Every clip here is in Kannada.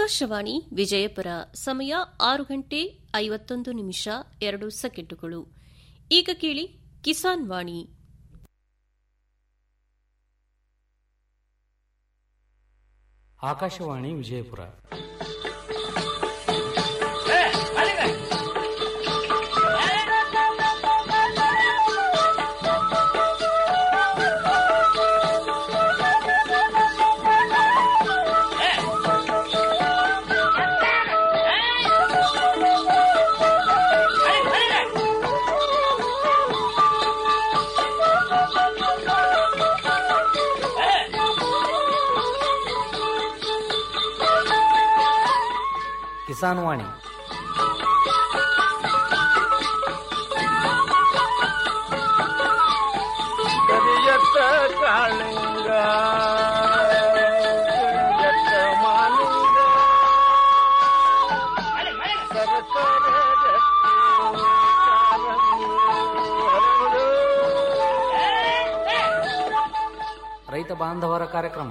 ಆಕಾಶವಾಣಿ ವಿಜಯಪುರ ಸಮಯ ಆರು ಗಂಟೆ ಐವತ್ತೊಂದು ನಿಮಿಷ ಎರಡು ಸೆಕೆಂಡುಗಳು ಈಗ ಕೇಳಿ ಕಿಸಾನ್ ವಾಣಿ ಆಕಾಶವಾಣಿ ವಿಜಯಪುರ ಕಿಸಾನ್ ವಾಣಿ ಕರಿಯತ್ತ ಕಾಳಿಂಗ ಕರಿಯತ್ತ ಮಾಲಿಂಗ ಸರಕಾರ ರೈತ ಬಾಂಧವರ ಕಾರ್ಯಕ್ರಮ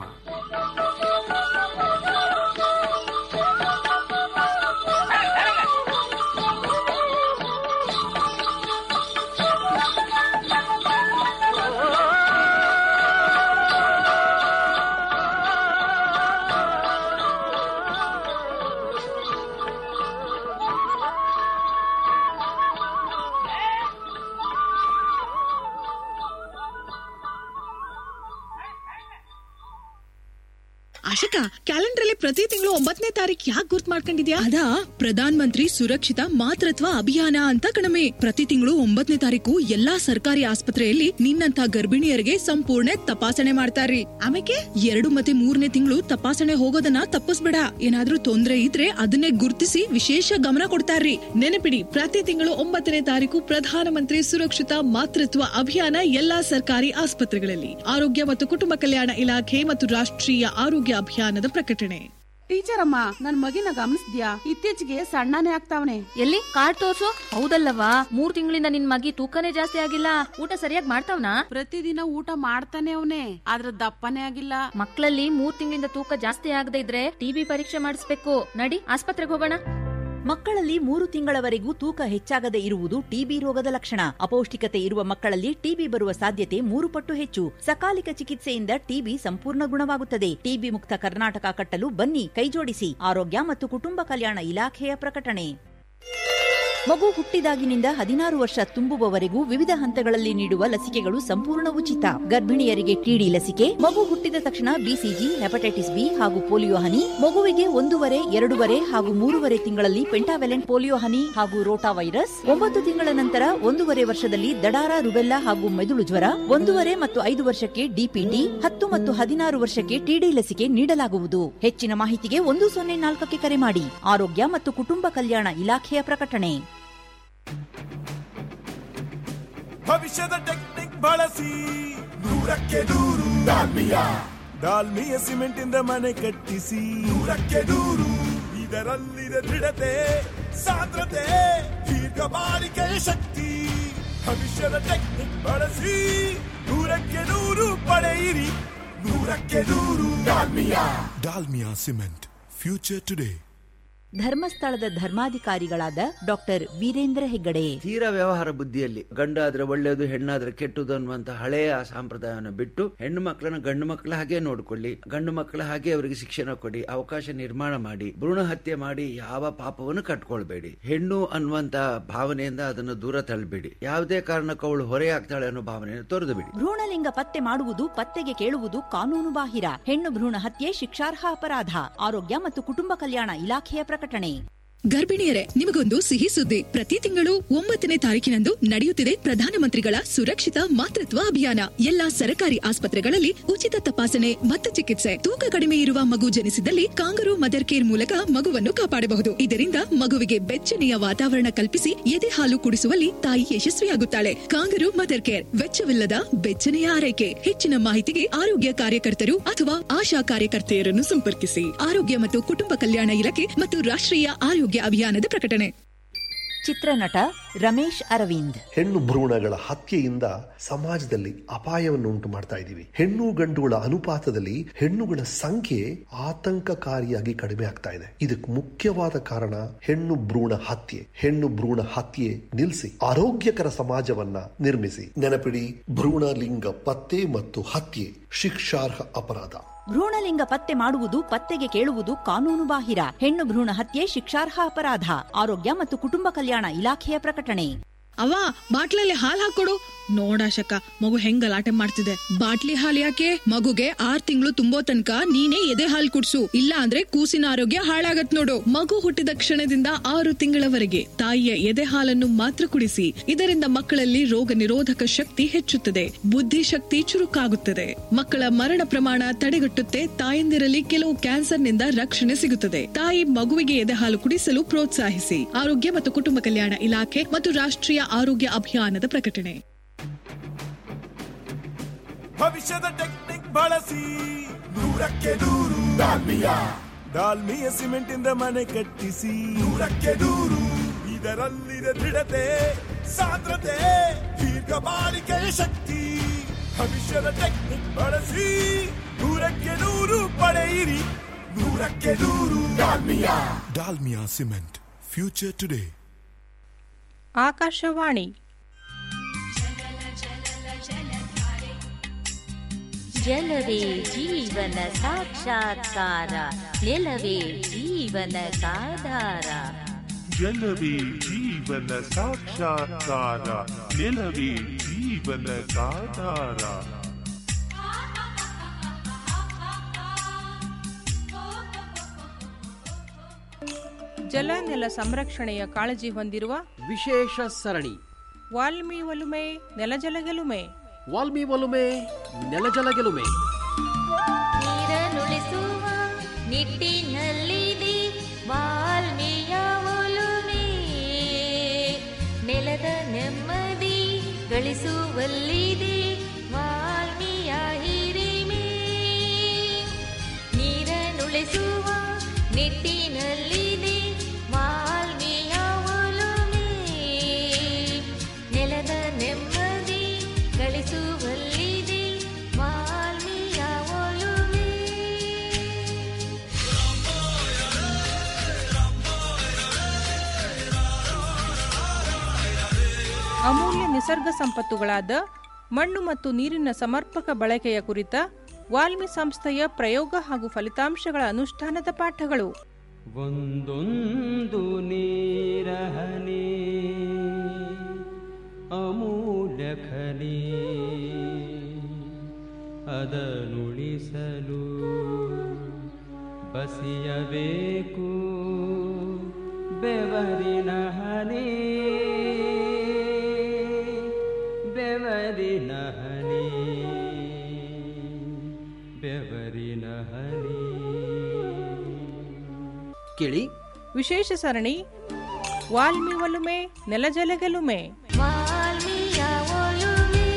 ಆಶಿಕಾ ಕ್ಯಾಲೆಂಡರ್ ಅಲ್ಲಿ ಪ್ರತಿ ತಿಂಗಳು ಒಂಬತ್ತನೇ ತಾರೀಕು ಯಾಕೆ ಗುರ್ತ್ ಮಾಡ್ಕೊಂಡಿದ್ಯಾ ಅದಾ ಪ್ರಧಾನ್ ಮಂತ್ರಿ ಸುರಕ್ಷಿತ ಮಾತೃತ್ವ ಅಭಿಯಾನ ಅಂತ ಕಣಮೆ ಪ್ರತಿ ತಿಂಗಳು ಒಂಬತ್ತನೇ ತಾರೀಕು ಎಲ್ಲಾ ಸರ್ಕಾರಿ ಆಸ್ಪತ್ರೆಯಲ್ಲಿ ನಿನ್ನಂತ ಗರ್ಭಿಣಿಯರಿಗೆ ಸಂಪೂರ್ಣ ತಪಾಸಣೆ ಮಾಡ್ತಾರ್ರಿ ಆಮೇಲೆ ಎರಡು ಮತ್ತೆ ಮೂರನೇ ತಿಂಗಳು ತಪಾಸಣೆ ಹೋಗೋದನ್ನ ತಪ್ಪಿಸ್ಬೇಡ ಏನಾದ್ರೂ ತೊಂದ್ರೆ ಇದ್ರೆ ಅದನ್ನೇ ಗುರ್ತಿಸಿ ವಿಶೇಷ ಗಮನ ಕೊಡ್ತಾರ್ರಿ ನೆನಪಿಡಿ ಪ್ರತಿ ತಿಂಗಳು ಒಂಬತ್ತನೇ ತಾರೀಕು ಪ್ರಧಾನಮಂತ್ರಿ ಸುರಕ್ಷಿತ ಮಾತೃತ್ವ ಅಭಿಯಾನ ಎಲ್ಲಾ ಸರ್ಕಾರಿ ಆಸ್ಪತ್ರೆಗಳಲ್ಲಿ ಆರೋಗ್ಯ ಮತ್ತು ಕುಟುಂಬ ಕಲ್ಯಾಣ ಇಲಾಖೆ ಮತ್ತು ರಾಷ್ಟ್ರೀಯ ಆರೋಗ್ಯ ಅಭಿಯಾನದ ಪ್ರಕಟಣೆ ಟೀಚರ್ ಅಮ್ಮ ನನ್ ಮಗಿನ ಗಮನಿಸ್ದ್ಯಾ ಇತ್ತೀಚೆಗೆ ಸಣ್ಣನೇ ಆಗ್ತಾವನೆ ಎಲ್ಲಿ ಕಾರ್ಡ್ ತೋರ್ಸು ಹೌದಲ್ಲವಾ ಮೂರ್ ತಿಂಗಳಿಂದ ನಿನ್ ಮಗಿ ತೂಕನೇ ಜಾಸ್ತಿ ಆಗಿಲ್ಲ ಊಟ ಸರಿಯಾಗಿ ಮಾಡ್ತಾವ್ನಾ ಪ್ರತಿದಿನ ಊಟ ಮಾಡ್ತಾನೆ ಅವನೇ ಆದ್ರ ದಪ್ಪನೇ ಆಗಿಲ್ಲ ಮಕ್ಕಳಲ್ಲಿ ಮೂರ್ ತಿಂಗಳಿಂದ ತೂಕ ಜಾಸ್ತಿ ಆಗದೆ ಇದ್ರೆ ಟಿಬಿ ಪರೀಕ್ಷೆ ಮಾಡಿಸ್ಬೇಕು ನಡಿ ಆಸ್ಪತ್ರೆಗೆ ಹೋಗೋಣ ಮಕ್ಕಳಲ್ಲಿ ಮೂರು ತಿಂಗಳವರೆಗೂ ತೂಕ ಹೆಚ್ಚಾಗದೆ ಇರುವುದು ಟಿಬಿ ರೋಗದ ಲಕ್ಷಣ ಅಪೌಷ್ಟಿಕತೆ ಇರುವ ಮಕ್ಕಳಲ್ಲಿ ಟಿಬಿ ಬರುವ ಸಾಧ್ಯತೆ ಮೂರು ಪಟ್ಟು ಹೆಚ್ಚು ಸಕಾಲಿಕ ಚಿಕಿತ್ಸೆಯಿಂದ ಟಿಬಿ ಸಂಪೂರ್ಣ ಗುಣವಾಗುತ್ತದೆ ಟಿಬಿ ಮುಕ್ತ ಕರ್ನಾಟಕ ಕಟ್ಟಲು ಬನ್ನಿ ಕೈಜೋಡಿಸಿ ಆರೋಗ್ಯ ಮತ್ತು ಕುಟುಂಬ ಕಲ್ಯಾಣ ಇಲಾಖೆಯ ಪ್ರಕಟಣೆ ಮಗು ಹುಟ್ಟಿದಾಗಿನಿಂದ ಹದಿನಾರು ವರ್ಷ ತುಂಬುವವರೆಗೂ ವಿವಿಧ ಹಂತಗಳಲ್ಲಿ ನೀಡುವ ಲಸಿಕೆಗಳು ಸಂಪೂರ್ಣ ಉಚಿತ ಗರ್ಭಿಣಿಯರಿಗೆ ಟಿಡಿ ಲಸಿಕೆ ಮಗು ಹುಟ್ಟಿದ ತಕ್ಷಣ ಬಿಸಿಜಿ ಹೆಪಟೈಟಿಸ್ ಬಿ ಹಾಗೂ ಪೋಲಿಯೋ ಹನಿ ಮಗುವಿಗೆ ಒಂದೂವರೆ ಎರಡೂವರೆ ಹಾಗೂ ಮೂರುವರೆ ತಿಂಗಳಲ್ಲಿ ಪೆಂಟಾವೆಲೆಂಟ್ ಪೋಲಿಯೋ ಹನಿ ಹಾಗೂ ರೋಟಾ ವೈರಸ್ ಒಂಬತ್ತು ತಿಂಗಳ ನಂತರ ಒಂದೂವರೆ ವರ್ಷದಲ್ಲಿ ದಡಾರ ರುಬೆಲ್ಲಾ ಹಾಗೂ ಮೆದುಳು ಜ್ವರ ಒಂದೂವರೆ ಮತ್ತು ಐದು ವರ್ಷಕ್ಕೆ ಡಿಪಿಟಿ ಹತ್ತು ಮತ್ತು ಹದಿನಾರು ವರ್ಷಕ್ಕೆ ಟಿಡಿ ಲಸಿಕೆ ನೀಡಲಾಗುವುದು ಹೆಚ್ಚಿನ ಮಾಹಿತಿಗೆ ಒಂದು ಸೊನ್ನೆ ನಾಲ್ಕಕ್ಕೆ ಕರೆ ಮಾಡಿ ಆರೋಗ್ಯ ಮತ್ತು ಕುಟುಂಬ ಕಲ್ಯಾಣ ಇಲಾಖೆಯ ಪ್ರಕಟಣೆ ಭವಿಷ್ಯದ ಟೆಕ್ನಿಕ್ ಬಳಸಿ ನೂರಕ್ಕೆ ನೂರು ಡಾಲ್ಮಿಯ ಡಾಲ್ಮಿಯ ಸಿಮೆಂಟ್ ಇಂದ ಮನೆ ಕಟ್ಟಿಸಿ ನೂರಕ್ಕೆ ನೂರು ಇದರಲ್ಲಿದೆ ದೃಢತೆ ಸಾಂದ್ರತೆ ದೀರ್ಘ ಬಾಳಿಕೆಯ ಶಕ್ತಿ ಭವಿಷ್ಯದ ಟೆಕ್ನಿಕ್ ಬಳಸಿ ನೂರಕ್ಕೆ ನೂರು ಪಡೆಯಿರಿ ನೂರಕ್ಕೆ ನೂರು Dalmia Dalmia cement future today ಧರ್ಮಸ್ಥಳದ ಧರ್ಮಾಧಿಕಾರಿಗಳಾದ ಡಾಕ್ಟರ್ ವೀರೇಂದ್ರ ಹೆಗ್ಗಡೆ ತೀರಾ ವ್ಯವಹಾರ ಬುದ್ಧಿಯಲ್ಲಿ ಗಂಡಾದ್ರೆ ಒಳ್ಳೆಯದು ಹೆಣ್ಣಾದ್ರೆ ಕೆಟ್ಟದು ಅನ್ನುವಂತ ಹಳೆಯ ಸಂಪ್ರದಾಯವನ್ನು ಬಿಟ್ಟು ಹೆಣ್ಣು ಮಕ್ಕಳನ್ನ ಗಂಡು ಮಕ್ಕಳ ಹಾಗೆ ನೋಡ್ಕೊಳ್ಳಿ ಗಂಡು ಮಕ್ಕಳ ಹಾಗೆ ಅವರಿಗೆ ಶಿಕ್ಷಣ ಕೊಡಿ ಅವಕಾಶ ನಿರ್ಮಾಣ ಮಾಡಿ ಭ್ರೂಣ ಹತ್ಯೆ ಮಾಡಿ ಯಾವ ಪಾಪವನ್ನು ಕಟ್ಕೊಳ್ಬೇಡಿ ಹೆಣ್ಣು ಅನ್ನುವಂತ ಭಾವನೆಯಿಂದ ಅದನ್ನು ದೂರ ತಳ್ಳಬೇಡಿ ಯಾವುದೇ ಕಾರಣಕ್ಕೂ ಅವಳು ಹೊರೆಯಾಗ್ತಾಳೆ ಅನ್ನೋ ಭಾವನೆಯನ್ನು ತೊರೆದು ಬಿಡಿ ಭ್ರೂಣಲಿಂಗ ಪತ್ತೆ ಮಾಡುವುದು ಪತ್ತೆಗೆ ಕೇಳುವುದು ಕಾನೂನು ಬಾಹಿರ ಹೆಣ್ಣು ಭ್ರೂಣ ಹತ್ಯೆ ಶಿಕ್ಷಾರ್ಹ ಅಪರಾಧ ಆರೋಗ್ಯ ಮತ್ತು ಕುಟುಂಬ ಕಲ್ಯಾಣ ಇಲಾಖೆಯ ಪ್ರಕಟಣೆ ಗರ್ಭಿಣಿಯರೇ ನಿಮಗೊಂದು ಸಿಹಿ ಸುದ್ದಿ ಪ್ರತಿ ತಿಂಗಳು ಒಂಬತ್ತನೇ ತಾರೀಕಿನಂದು ನಡೆಯುತ್ತಿದೆ ಪ್ರಧಾನಮಂತ್ರಿಗಳ ಸುರಕ್ಷಿತ ಮಾತೃತ್ವ ಅಭಿಯಾನ ಎಲ್ಲಾ ಸರ್ಕಾರಿ ಆಸ್ಪತ್ರೆಗಳಲ್ಲಿ ಉಚಿತ ತಪಾಸಣೆ ಮತ್ತು ಚಿಕಿತ್ಸೆ ತೂಕ ಕಡಿಮೆ ಇರುವ ಮಗು ಜನಿಸಿದಲ್ಲಿ ಕಾಂಗರು ಮದರ್ ಕೇರ್ ಮೂಲಕ ಮಗುವನ್ನು ಕಾಪಾಡಬಹುದು ಇದರಿಂದ ಮಗುವಿಗೆ ಬೆಚ್ಚನೆಯ ವಾತಾವರಣ ಕಲ್ಪಿಸಿ ಎದೆ ಹಾಲು ಕುಡಿಸುವಲ್ಲಿ ತಾಯಿ ಯಶಸ್ವಿಯಾಗುತ್ತಾಳೆ ಕಾಂಗರು ಮದರ್ ಕೇರ್ ವೆಚ್ಚವಿಲ್ಲದ ಬೆಚ್ಚನೆಯ ಆರೈಕೆ ಹೆಚ್ಚಿನ ಮಾಹಿತಿಗೆ ಆರೋಗ್ಯ ಕಾರ್ಯಕರ್ತರು ಅಥವಾ ಆಶಾ ಕಾರ್ಯಕರ್ತೆಯರನ್ನು ಸಂಪರ್ಕಿಸಿ ಆರೋಗ್ಯ ಮತ್ತು ಕುಟುಂಬ ಕಲ್ಯಾಣ ಇಲಾಖೆ ಮತ್ತು ರಾಷ್ಟ್ರೀಯ ಆರೋಗ್ಯ ಅಭಿಯಾನದ ಪ್ರಕಟಣೆ ಚಿತ್ರನಟ ರಮೇಶ್ ಅರವಿಂದ್ ಹೆಣ್ಣು ಭ್ರೂಣಗಳ ಹತ್ಯೆಯಿಂದ ಸಮಾಜದಲ್ಲಿ ಅಪಾಯವನ್ನು ಉಂಟು ಮಾಡ್ತಾ ಇದ್ದೀವಿ ಹೆಣ್ಣು ಗಂಡುಗಳ ಅನುಪಾತದಲ್ಲಿ ಹೆಣ್ಣುಗಳ ಸಂಖ್ಯೆ ಆತಂಕಕಾರಿಯಾಗಿ ಕಡಿಮೆ ಆಗ್ತಾ ಇದೆ ಇದಕ್ಕೆ ಮುಖ್ಯವಾದ ಕಾರಣ ಹೆಣ್ಣು ಭ್ರೂಣ ಹತ್ಯೆ ಹೆಣ್ಣು ಭ್ರೂಣ ಹತ್ಯೆ ನಿಲ್ಲಿಸಿ ಆರೋಗ್ಯಕರ ಸಮಾಜವನ್ನ ನಿರ್ಮಿಸಿ ನೆನಪಿಡಿ ಭ್ರೂಣ ಲಿಂಗ ಪತ್ತೆ ಮತ್ತು ಹತ್ಯೆ ಶಿಕ್ಷಾರ್ಹ ಅಪರಾಧ ಭ್ರೂಣಲಿಂಗ ಪತ್ತೆ ಮಾಡುವುದು ಪತ್ತೆಗೆ ಕೇಳುವುದು ಕಾನೂನು ಬಾಹಿರ ಹೆಣ್ಣು ಭ್ರೂಣ ಹತ್ಯೆ ಶಿಕ್ಷಾರ್ಹ ಅಪರಾಧ ಆರೋಗ್ಯ ಮತ್ತು ಕುಟುಂಬ ಕಲ್ಯಾಣ ಇಲಾಖೆಯ ಪ್ರಕಟಣೆ ಅವ ಬಾಟ್ಲಲ್ಲಿ ಹಾಲ್ ಹಾಕೊಡು ನೋಡಾಶಕ ಮಗು ಹೆಂಗ್ ಗಲಾಟೆ ಮಾಡ್ತಿದೆ ಬಾಟ್ಲಿ ಹಾಲ್ ಯಾಕೆ ಮಗುಗೆ ಆರ್ ತಿಂಗಳು ತುಂಬೋ ತನಕ ನೀನೇ ಎದೆ ಹಾಲ್ ಕುಡ್ಸು ಇಲ್ಲ ಅಂದ್ರೆ ಕೂಸಿನ ಆರೋಗ್ಯ ಹಾಳಾಗತ್ ನೋಡು ಮಗು ಹುಟ್ಟಿದ ಕ್ಷಣದಿಂದ ಆರು ತಿಂಗಳವರೆಗೆ ತಾಯಿಯ ಎದೆ ಹಾಲನ್ನು ಮಾತ್ರ ಕುಡಿಸಿ ಇದರಿಂದ ಮಕ್ಕಳಲ್ಲಿ ರೋಗ ನಿರೋಧಕ ಶಕ್ತಿ ಹೆಚ್ಚುತ್ತದೆ ಬುದ್ಧಿಶಕ್ತಿ ಚುರುಕಾಗುತ್ತದೆ ಮಕ್ಕಳ ಮರಣ ಪ್ರಮಾಣ ತಡೆಗಟ್ಟುತ್ತೆ ತಾಯಂದಿರಲ್ಲಿ ಕೆಲವು ಕ್ಯಾನ್ಸರ್ನಿಂದ ರಕ್ಷಣೆ ಸಿಗುತ್ತದೆ ತಾಯಿ ಮಗುವಿಗೆ ಎದೆ ಹಾಲು ಕುಡಿಸಲು ಪ್ರೋತ್ಸಾಹಿಸಿ ಆರೋಗ್ಯ ಮತ್ತು ಕುಟುಂಬ ಕಲ್ಯಾಣ ಇಲಾಖೆ ಮತ್ತು ರಾಷ್ಟ್ರೀಯ ಆರೋಗ್ಯ ಅಭಿಯಾನದ ಪ್ರಕಟಣೆ ಭವಿಷ್ಯದ ಟೆಕ್ನಿಕ್ ಬಳಸಿ ನೂರಕ್ಕೆ ನೂರು ಡಾಲ್ಮಿಯ ಡಾಲ್ಮಿಯ ಸಿಮೆಂಟ್ ಇಂದ ಮನೆ ಕಟ್ಟಿಸಿ ನೂರಕ್ಕೆ ನೂರು ಇದರಲ್ಲಿದೆ ದೃಢತೆ ಸಾಂದ್ರತೆ ದೀರ್ಘ ಬಾಳಿಕೆಯ ಶಕ್ತಿ ಭವಿಷ್ಯದ ಟೆಕ್ನಿಕ್ ಬಳಸಿ ನೂರಕ್ಕೆ ನೂರು ಪಡೆಯಿರಿ ನೂರಕ್ಕೆ ನೂರು Dalmia Dalmia cement future today Akashvani ಜಲವೇ ಜೀವನ ಸಾಕ್ಷಾತ್ಕಾರ ನೆಲವೇ ಜೀವನದಾಧಾರ ಜಲವೇ ಜೀವನ ಸಾಕ್ಷಾತ್ಕಾರ ನೆಲವೇ ಜೀವನದಾಧಾರ ಜಲ ನೆಲ ಸಂರಕ್ಷಣೆಯ ಕಾಳಜಿ ಹೊಂದಿರುವ ವಿಶೇಷ ಸರಣಿ ವಾಲ್ಮಿ ಒಲುಮೆ ನೆಲಜಲ ಗೆಲುಮೆ ವಾಲ್ಮಿ ಒಲುಮೆ ನೆಲಜಲ ಗೆಲುಮೆ ನೀರನ್ನುಳಿಸುವ ನಿಟ್ಟಿನಲ್ಲಿದೆ ವಾಲ್ಮೀಯ ಒಲುಮೆ ನೆಲದ ನೆಮ್ಮದಿ ಗಳಿಸುವಲ್ಲಿದೆ ವಾಲ್ಮೀಯ ಹಿರಿಮೆ ನೀರನ್ನುಳಿಸುವ ನಿಟ್ಟಿನಲ್ಲಿದೆ ವಾಲ್ಮೀಯ ಒಲುಮೆ ನೆಲದ ನೆಮ್ಮದಿ ಗಳಿಸುವಲ್ಲಿದೆ ವಾಲ್ಮೀಯ ಒಲುಮೆ ಅಮೂಲ್ಯ ನಿಸರ್ಗ ಸಂಪತ್ತುಗಳಾದ ಮಣ್ಣು ಮತ್ತು ನೀರಿನ ಸಮರ್ಪಕ ಬಳಕೆಯ ಕುರಿತ ವಾಲ್ಮಿ ಸಂಸ್ಥೆಯ ಪ್ರಯೋಗ ಹಾಗೂ ಫಲಿತಾಂಶಗಳ ಅನುಷ್ಠಾನದ ಪಾಠಗಳು ಒಂದೊಂದು ನೀರಹನಿ ಅಮೂಲ್ಯ ಖನಿ ಅದನುಳಿಸಲು ಬಸಿಯಬೇಕು ಬೆವರಿನ ಹನಿ ಬೆವರಿನ ಹನಿ ಬೆವರಿನ ಹನಿ ಕೇಳಿ ವಿಶೇಷ ಸರಣಿ ವಾಲ್ಮಿ ಒಲುಮೆ ನೆಲಜಲ ಗೆಲುಮೆ ವಾಲ್ಮೀಯ ಒಲುಮೆ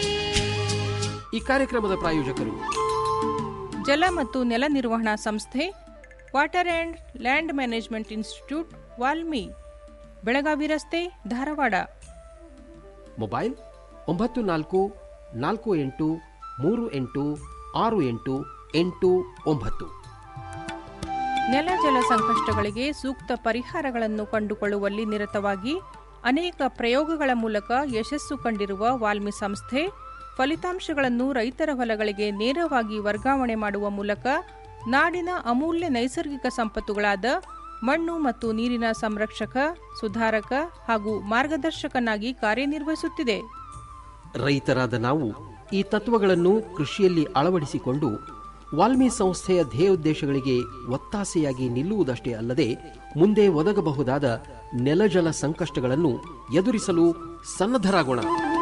ಈ ಕಾರ್ಯಕ್ರಮದ ಪ್ರಾಯೋಜಕರು ಜಲ ಮತ್ತು ನೆಲ ನಿರ್ವಹಣಾ ಸಂಸ್ಥೆ water and land management institute WALMI Belagavi ರಸ್ತೆ ಧಾರವಾಡ ಮೊಬೈಲ್ ಒಂಬತ್ತು ನಾಲ್ಕು ನಾಲ್ಕು ಎಂಟು ಮೂರು ಎಂಟು ಆರು ಎಂಟು ಎಂಟು ಒಂಬತ್ತು ನೆಲ ಜಲ ಸಂಕಷ್ಟಗಳಿಗೆ ಸೂಕ್ತ ಪರಿಹಾರಗಳನ್ನು ಕಂಡುಕೊಳ್ಳುವಲ್ಲಿ ನಿರತವಾಗಿ ಅನೇಕ ಪ್ರಯೋಗಗಳ ಮೂಲಕ ಯಶಸ್ಸು ಕಂಡಿರುವ ವಾಲ್ಮಿ ಸಂಸ್ಥೆ ಫಲಿತಾಂಶಗಳನ್ನು ರೈತರ ಹೊಲಗಳಿಗೆ ನೇರವಾಗಿ ವರ್ಗಾವಣೆ ಮಾಡುವ ಮೂಲಕ ನಾಡಿನ ಅಮೂಲ್ಯ ನೈಸರ್ಗಿಕ ಸಂಪತ್ತುಗಳಾದ ಮಣ್ಣು ಮತ್ತು ನೀರಿನ ಸಂರಕ್ಷಕ ಸುಧಾರಕ ಹಾಗೂ ಮಾರ್ಗದರ್ಶಕನಾಗಿ ಕಾರ್ಯನಿರ್ವಹಿಸುತ್ತಿದೆ ರೈತರಾದ ನಾವು ಈ ತತ್ವಗಳನ್ನು ಕೃಷಿಯಲ್ಲಿ ಅಳವಡಿಸಿಕೊಂಡು ವಾಲ್ಮಿ ಸಂಸ್ಥೆಯ ಧ್ಯೇಯೋದ್ದೇಶಗಳಿಗೆ ಒತ್ತಾಸೆಯಾಗಿ ನಿಲ್ಲುವುದಷ್ಟೇ ಅಲ್ಲದೆ ಮುಂದೆ ಒದಗಬಹುದಾದ ನೆಲಜಲ ಸಂಕಷ್ಟಗಳನ್ನು ಎದುರಿಸಲು ಸನ್ನದ್ಧರಾಗೋಣ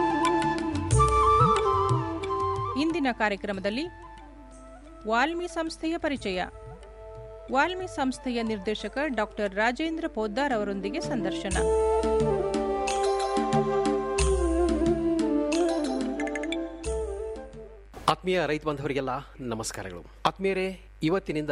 ಇಂದಿನ ಕಾರ್ಯಕ್ರಮದಲ್ಲಿ ವಾಲ್ಮಿ ಸಂಸ್ಥೆಯ ಪರಿಚಯ ವಾಲ್ಮಿ ಸಂಸ್ಥೆಯ ನಿರ್ದೇಶಕ ಡಾಕ್ಟರ್ ರಾಜೇಂದ್ರ ಪೋದ್ದಾರ್ ಅವರೊಂದಿಗೆ ಸಂದರ್ಶನ ಆತ್ಮೀಯ ರೈತ ಬಾಂಧವರಿಗೆಲ್ಲ ನಮಸ್ಕಾರಗಳು ಆತ್ಮೀಯರೇ ಇವತ್ತಿನಿಂದ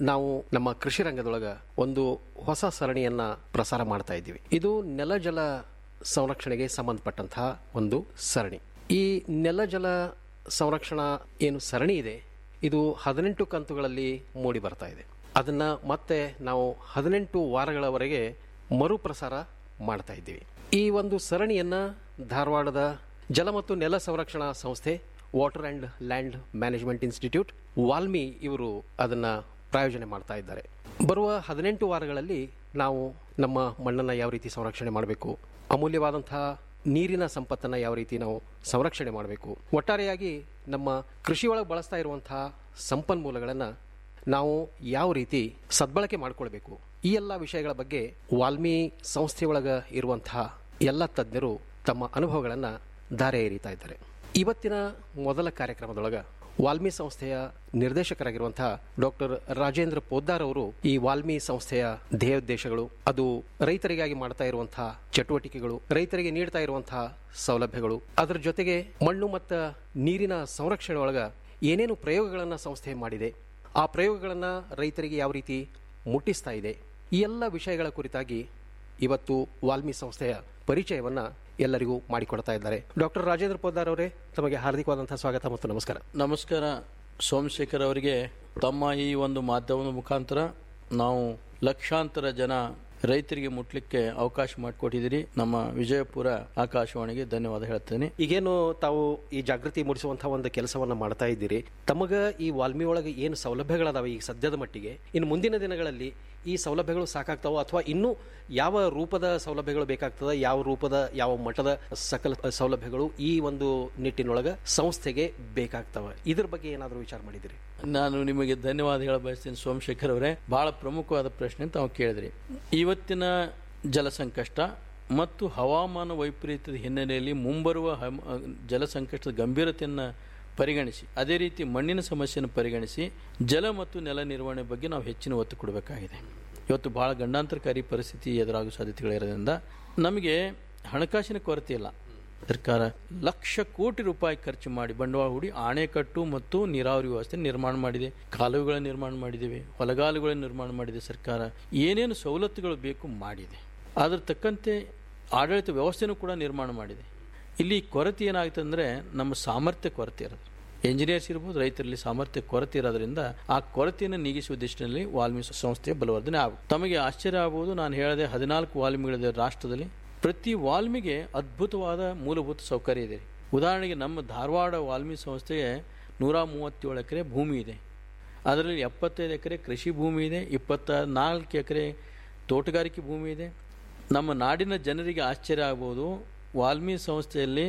ನಾವು ನಮ್ಮ ಕೃಷಿ ರಂಗದೊಳಗ ಒಂದು ಹೊಸ ಸರಣಿಯನ್ನ ಪ್ರಸಾರ ಮಾಡ್ತಾ ಇದ್ದೀವಿ ಇದು ನೆಲ ಜಲ ಸಂರಕ್ಷಣೆಗೆ ಸಂಬಂಧಪಟ್ಟಂತಹ ಒಂದು ಸರಣಿ ಈ ನೆಲ ಜಲ ಸಂರಕ್ಷಣಾ ಏನು ಸರಣಿ ಇದೆ ಇದು ಹದಿನೆಂಟು ಕಂತುಗಳಲ್ಲಿ ಮೂಡಿ ಬರ್ತಾ ಇದೆ ಅದನ್ನ ಮತ್ತೆ ನಾವು ಹದಿನೆಂಟು ವಾರಗಳವರೆಗೆ ಮರುಪ್ರಸಾರ ಮಾಡ್ತಾ ಇದ್ದೀವಿ ಈ ಒಂದು ಸರಣಿಯನ್ನ ಧಾರವಾಡದ ಜಲ ಮತ್ತು ನೆಲ ಸಂರಕ್ಷಣಾ ಸಂಸ್ಥೆ water and land management institute WALMI ಇವರು ಅದನ್ನ ಪ್ರಾಯೋಜನೆ ಮಾಡ್ತಾ ಇದ್ದಾರೆ ಬರುವ ಹದಿನೆಂಟು ವಾರಗಳಲ್ಲಿ ನಾವು ನಮ್ಮ ಮಣ್ಣನ್ನು ಯಾವ ರೀತಿ ಸಂರಕ್ಷಣೆ ಮಾಡಬೇಕು ಅಮೂಲ್ಯವಾದಂತಹ ನೀರಿನ ಸಂಪತ್ತನ್ನು ಯಾವ ರೀತಿ ನಾವು ಸಂರಕ್ಷಣೆ ಮಾಡಬೇಕು ಒಟ್ಟಾರೆಯಾಗಿ ನಮ್ಮ ಕೃಷಿಯೊಳಗೆ ಬಳಸ್ತಾ ಇರುವಂತಹ ಸಂಪನ್ಮೂಲಗಳನ್ನು ನಾವು ಯಾವ ರೀತಿ ಸದ್ಬಳಕೆ ಮಾಡಿಕೊಳ್ಬೇಕು ಈ ಎಲ್ಲ ವಿಷಯಗಳ ಬಗ್ಗೆ ವಾಲ್ಮಿ ಸಂಸ್ಥೆಯೊಳಗ ಇರುವಂತಹ ಎಲ್ಲ ತಜ್ಞರು ತಮ್ಮ ಅನುಭವಗಳನ್ನು ದಾರೆ ಎರೀತಾ ಇದ್ದಾರೆ ಇವತ್ತಿನ ಮೊದಲ ಕಾರ್ಯಕ್ರಮದೊಳಗ ವಾಲ್ಮಿ ಸಂಸ್ಥೆಯ ನಿರ್ದೇಶಕರಾಗಿರುವಂತಹ ಡಾಕ್ಟರ್ ರಾಜೇಂದ್ರ ಪೋದ್ದಾರ್ ಅವರು ಈ ವಾಲ್ಮಿ ಸಂಸ್ಥೆಯ ಧ್ಯೇಯೋದ್ದೇಶಗಳು ಅದು ರೈತರಿಗಾಗಿ ಮಾಡ್ತಾ ಇರುವಂತಹ ಚಟುವಟಿಕೆಗಳು ರೈತರಿಗೆ ನೀಡ್ತಾ ಇರುವಂತಹ ಸೌಲಭ್ಯಗಳು ಅದರ ಜೊತೆಗೆ ಮಣ್ಣು ಮತ್ತು ನೀರಿನ ಸಂರಕ್ಷಣೆ ಒಳಗ ಏನೇನು ಪ್ರಯೋಗಗಳನ್ನು ಸಂಸ್ಥೆ ಮಾಡಿದೆ ಆ ಪ್ರಯೋಗಗಳನ್ನು ರೈತರಿಗೆ ಯಾವ ರೀತಿ ಮುಟ್ಟಿಸ್ತಾ ಇದೆ ಈ ಎಲ್ಲ ವಿಷಯಗಳ ಕುರಿತಾಗಿ ಇವತ್ತು ವಾಲ್ಮಿ ಸಂಸ್ಥೆಯ ಪರಿಚಯವನ್ನ ಎಲ್ಲರಿಗೂ ಮಾಡಿಕೊಡ್ತಾ ಇದ್ದಾರೆ ಡಾಕ್ಟರ್ ರಾಜೇಂದ್ರ ಪೋದ್ದಾರ್ ಅವರೇ ತಮಗೆ ಹಾರ್ದಿಕವಾದಂತಹ ಸ್ವಾಗತ ಮತ್ತು ನಮಸ್ಕಾರ ನಮಸ್ಕಾರ ಸೋಮಶೇಖರ್ ಅವರಿಗೆ ತಮ್ಮ ಈ ಒಂದು ಮಾಧ್ಯಮದ ಮುಖಾಂತರ ನಾವು ಲಕ್ಷಾಂತರ ಜನ ರೈತರಿಗೆ ಮುಟ್ಲಿಕ್ಕೆ ಅವಕಾಶ ಮಾಡಿಕೊಟ್ಟಿದ್ದೀರಿ ನಮ್ಮ ವಿಜಯಪುರ ಆಕಾಶವಾಣಿಗೆ ಧನ್ಯವಾದ ಹೇಳ್ತೇನೆ ಈಗೇನು ತಾವು ಈ ಜಾಗೃತಿ ಮೂಡಿಸುವಂತಹ ಒಂದು ಕೆಲಸವನ್ನ ಮಾಡ್ತಾ ಇದ್ದೀರಿ ತಮಗ ಈ ವಾಲ್ಮಿ ಒಳಗೆ ಏನು ಸೌಲಭ್ಯಗಳದಾವೆ ಈಗ ಸದ್ಯದ ಮಟ್ಟಿಗೆ ಇನ್ನು ಮುಂದಿನ ದಿನಗಳಲ್ಲಿ ಈ ಸೌಲಭ್ಯಗಳು ಸಾಕಾಗ್ತಾವೋ ಅಥವಾ ಇನ್ನೂ ಯಾವ ರೂಪದ ಸೌಲಭ್ಯಗಳು ಬೇಕಾಗ್ತದ ಯಾವ ರೂಪದ ಯಾವ ಮಟ್ಟದ ಸಕಲ ಸೌಲಭ್ಯಗಳು ಈ ಒಂದು ನಿಟ್ಟಿನೊಳಗ ಸಂಸ್ಥೆಗೆ ಬೇಕಾಗ್ತವ ಇದ್ರ ಬಗ್ಗೆ ಏನಾದರೂ ವಿಚಾರ ಮಾಡಿದಿರಿ ನಾನು ನಿಮಗೆ ಧನ್ಯವಾದ ಹೇಳ ಬಯಸ್ತೀನಿ ಸೋಮಶೇಖರ್ ಅವರೇ ಬಹಳ ಪ್ರಮುಖವಾದ ಪ್ರಶ್ನೆ ತಾವು ಕೇಳಿದ್ರಿ ಇವತ್ತಿನ ಜಲ ಸಂಕಷ್ಟ ಮತ್ತು ಹವಾಮಾನ ವೈಪರೀತ್ಯದ ಹಿನ್ನೆಲೆಯಲ್ಲಿ ಮುಂಬರುವ ಹಮ್- ಜಲ ಸಂಕಷ್ಟದ ಗಂಭೀರತೆಯನ್ನು ಪರಿಗಣಿಸಿ ಅದೇ ರೀತಿ ಮಣ್ಣಿನ ಸಮಸ್ಯೆಯನ್ನು ಪರಿಗಣಿಸಿ ಜಲ ಮತ್ತು ನೆಲ ನಿರ್ವಹಣೆ ಬಗ್ಗೆ ನಾವು ಹೆಚ್ಚಿನ ಒತ್ತು ಕೊಡಬೇಕಾಗಿದೆ ಇವತ್ತು ಬಹಳ ಗಂಡಾಂತರಕಾರಿ ಪರಿಸ್ಥಿತಿ ಎದುರಾಗುವ ಸಾಧ್ಯತೆಗಳಿರೋದ್ರಿಂದ ನಮಗೆ ಹಣಕಾಸಿನ ಕೊರತೆ ಇಲ್ಲ ಸರ್ಕಾರ ಲಕ್ಷ ಕೋಟಿ ರೂಪಾಯಿ ಖರ್ಚು ಮಾಡಿ ಬಂಡವಾಳ ಹೂಡಿ ಆಣೆಕಟ್ಟು ಮತ್ತು ನೀರಾವರಿ ವ್ಯವಸ್ಥೆ ನಿರ್ಮಾಣ ಮಾಡಿದೆ ಕಾಲುವೆಗಳ ನಿರ್ಮಾಣ ಮಾಡಿದ್ದೇವೆ ಹೊಲಗಾಲುಗಳ ನಿರ್ಮಾಣ ಮಾಡಿದೆ ಸರ್ಕಾರ ಏನೇನು ಸವಲತ್ತುಗಳು ಬೇಕು ಮಾಡಿದೆ ಅದ್ರ ತಕ್ಕಂತೆ ಆಡಳಿತ ವ್ಯವಸ್ಥೆನೂ ಕೂಡ ನಿರ್ಮಾಣ ಮಾಡಿದೆ ಇಲ್ಲಿ ಕೊರತೆ ಏನಾಗುತ್ತೆ ಅಂದರೆ ನಮ್ಮ ಸಾಮರ್ಥ್ಯ ಕೊರತೆ ಇರೋದು ಎಂಜಿನಿಯರ್ಸ್ ಇರ್ಬೋದು ರೈತರಲ್ಲಿ ಸಾಮರ್ಥ್ಯ ಕೊರತೆ ಇರೋದ್ರಿಂದ ಆ ಕೊರತೆಯನ್ನು ನೀಗಿಸುವ ದೃಷ್ಟಿಯಲ್ಲಿ ವಾಲ್ಮಿ ಸಂಸ್ಥೆಯ ಬಲವರ್ಧನೆ ಆಗುತ್ತೆ ತಮಗೆ ಆಶ್ಚರ್ಯ ಆಗ್ಬೋದು ನಾನು ಹೇಳಿದೆ ಹದಿನಾಲ್ಕು ವಾಲ್ಮಿಗಳಿದೆ ರಾಷ್ಟ್ರದಲ್ಲಿ ಪ್ರತಿ ವಾಲ್ಮಿಗೆ ಅದ್ಭುತವಾದ ಮೂಲಭೂತ ಸೌಕರ್ಯ ಇದೆ ಉದಾಹರಣೆಗೆ ನಮ್ಮ ಧಾರವಾಡ ವಾಲ್ಮಿ ಸಂಸ್ಥೆಗೆ ನೂರ ಮೂವತ್ತೇಳು ಎಕರೆ ಭೂಮಿ ಇದೆ ಅದರಲ್ಲಿ ಎಪ್ಪತ್ತೈದು ಎಕರೆ ಕೃಷಿ ಭೂಮಿ ಇದೆ ಇಪ್ಪತ್ತ ನಾಲ್ಕು ಎಕರೆ ತೋಟಗಾರಿಕೆ ಭೂಮಿ ಇದೆ ನಮ್ಮ ನಾಡಿನ ಜನರಿಗೆ ಆಶ್ಚರ್ಯ ಆಗ್ಬೋದು ವಾಲ್ಮಿ ಸಂಸ್ಥೆಯಲ್ಲಿ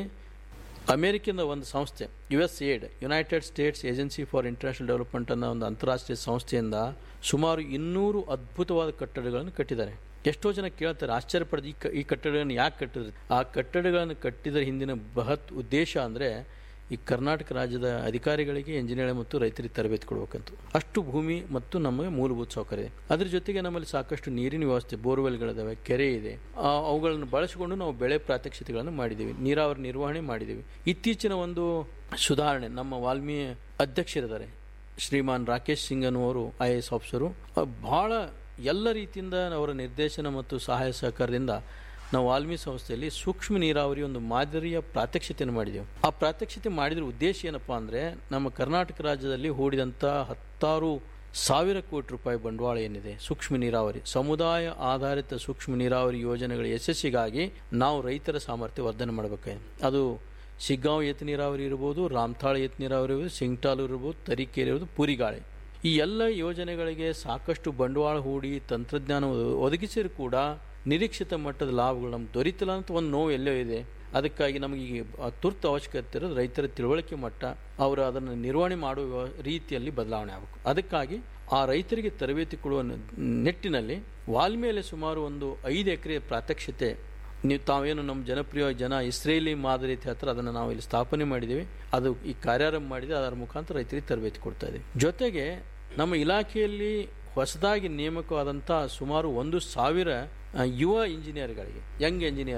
ಅಮೇರಿಕದ ಒಂದು ಸಂಸ್ಥೆ U S AID United States agency for international development ಅನ್ನೋ ಒಂದು ಅಂತಾರಾಷ್ಟ್ರೀಯ ಸಂಸ್ಥೆಯಿಂದ ಸುಮಾರು ಇನ್ನೂರು ಅದ್ಭುತವಾದ ಕಟ್ಟಡಗಳನ್ನು ಕಟ್ಟಿದ್ದಾರೆ ಎಷ್ಟೋ ಜನ ಕೇಳ್ತಾರೆ ಆಶ್ಚರ್ಯ ಪಡೆದು ಈ ಕ ಈ ಕಟ್ಟಡಗಳನ್ನು ಯಾಕೆ ಕಟ್ಟಿದ್ರು ಆ ಕಟ್ಟಡಗಳನ್ನು ಕಟ್ಟಿದ ಹಿಂದಿನ ಬೃಹತ್ ಉದ್ದೇಶ ಅಂದರೆ ಈ ಕರ್ನಾಟಕ ರಾಜ್ಯದ ಅಧಿಕಾರಿಗಳಿಗೆ ಇಂಜಿನಿಯರ್ ಮತ್ತು ರೈತರಿಗೆ ತರಬೇತಿ ಕೊಡಬೇಕಂತ ಅಷ್ಟು ಭೂಮಿ ಮತ್ತು ನಮಗೆ ಮೂಲಭೂತ ಸೌಕರ್ಯ ಇದೆ ಅದ್ರ ಜೊತೆಗೆ ನಮ್ಮಲ್ಲಿ ಸಾಕಷ್ಟು ನೀರಿನ ವ್ಯವಸ್ಥೆ ಬೋರ್ವೆಲ್ಗಳಿದಾವೆ ಕೆರೆ ಇದೆ ಆ, ಅವುಗಳನ್ನು ಬಳಸಿಕೊಂಡು ನಾವು ಬೆಳೆ ಪ್ರಾತ್ಯಕ್ಷಿತೆಗಳನ್ನು ಮಾಡಿದ್ದೀವಿ ನೀರಾವರಿ ನಿರ್ವಹಣೆ ಮಾಡಿದ್ದೀವಿ ಇತ್ತೀಚಿನ ಒಂದು ಸುಧಾರಣೆ ನಮ್ಮ ವಾಲ್ಮಿ ಅಧ್ಯಕ್ಷರಿದ್ದಾರೆ ಶ್ರೀಮಾನ್ ರಾಕೇಶ್ ಸಿಂಗ್ ಅನ್ನುವರು ಐ ಎ ಎಸ್ ಆಫೀಸರು ಅಹ್, ಬಹಳ ಎಲ್ಲ ರೀತಿಯಿಂದ ಅವರ ನಿರ್ದೇಶನ ಮತ್ತು ಸಹಾಯ ಸಹಕಾರದಿಂದ ನಾವು ವಾಲ್ಮಿ ಸಂಸ್ಥೆಯಲ್ಲಿ ಸೂಕ್ಷ್ಮ ನೀರಾವರಿ ಒಂದು ಮಾದರಿಯ ಪ್ರಾತ್ಯಕ್ಷಿತೆಯನ್ನು ಮಾಡಿದೆವು ಆ ಪ್ರಾತ್ಯಕ್ಷಿತೆ ಮಾಡಿದ್ರ ಉದ್ದೇಶ ಏನಪ್ಪಾ ಅಂದರೆ ನಮ್ಮ ಕರ್ನಾಟಕ ರಾಜ್ಯದಲ್ಲಿ ಹೂಡಿದಂಥ ಹತ್ತಾರು ಸಾವಿರ ಕೋಟಿ ರೂಪಾಯಿ ಬಂಡವಾಳ ಏನಿದೆ ಸೂಕ್ಷ್ಮ ನೀರಾವರಿ ಸಮುದಾಯ ಆಧಾರಿತ ಸೂಕ್ಷ್ಮ ನೀರಾವರಿ ಯೋಜನೆಗಳ ಯಶಸ್ಸಿಗಾಗಿ ನಾವು ರೈತರ ಸಾಮರ್ಥ್ಯ ವರ್ಧನೆ ಮಾಡಬೇಕಾಗಿದೆ ಅದು ಶಿಗ್ಗಾಂವ್ ಏತ ನೀರಾವರಿ ಇರ್ಬೋದು ರಾಮ್ತಾಳ ಏತ ನೀರಾವರಿ ಇರ್ಬೋದು ಸಿಂಗ್ಟಾಲ್ ಇರ್ಬೋದು ತರೀಕೆರೆ ಇರ್ಬೋದು ಪುರಿಗಾಳೆ ಈ ಎಲ್ಲ ಯೋಜನೆಗಳಿಗೆ ಸಾಕಷ್ಟು ಬಂಡವಾಳ ಹೂಡಿ ತಂತ್ರಜ್ಞಾನ ಒದ- ಒದಗಿಸಿದ್ರು ಕೂಡ ನಿರೀಕ್ಷಿತ ಮಟ್ಟದ ಲಾಭಗಳು ನಮ್ಗೆ ದೊರೀತಿಲ್ಲ ಅಂತ ಒಂದು ನೋವು ಎಲ್ಲೋ ಇದೆ ಅದಕ್ಕಾಗಿ ನಮಗೆ ಈಗ ಆ ತುರ್ತು ಅವಶ್ಯಕತೆ ಇರೋದು ರೈತರ ತಿಳುವಳಿಕೆ ಮಟ್ಟ ಅವರು ಅದನ್ನು ನಿರ್ವಹಣೆ ಮಾಡುವ ರೀತಿಯಲ್ಲಿ ಬದಲಾವಣೆ ಆಗಬೇಕು ಅದಕ್ಕಾಗಿ ಆ ರೈತರಿಗೆ ತರಬೇತಿ ಕೊಡುವ ನ- ನಿಟ್ಟಿನಲ್ಲಿ ವಾಲ್ಮೇಲೆ ಸುಮಾರು ಒಂದು ಐದು ಎಕರೆ ಪ್ರಾತ್ಯಕ್ಷತೆ ನೀವು ತಾವೇನು ನಮ್ಮ ಜನಪ್ರಿಯ ಜನ ಇಸ್ರೇಲಿ ಮಾದರಿ ಅಂತ ಹೇಳ್ತಾರೆ ಅದನ್ನು ನಾವು ಇಲ್ಲಿ ಸ್ಥಾಪನೆ ಮಾಡಿದ್ದೀವಿ ಅದು ಈ ಕಾರ್ಯಾರಂಭ ಮಾಡಿದೆ ಅದರ ಮುಖಾಂತರ ರೈತರಿಗೆ ತರಬೇತಿ ಕೊಡ್ತಾ ಇದ್ದೀವಿ ಜೊತೆಗೆ ನಮ್ಮ ಇಲಾಖೆಯಲ್ಲಿ ಹೊಸದಾಗಿ ನೇಮಕವಾದಂಥ ಸುಮಾರು ಒಂದು ಸಾವಿರ ಆ, ಯುವ ಇಂಜಿನಿಯರ್ಗಳಿಗೆ ಯಂಗ್ ಇಂಜಿನಿಯರ್ಸ್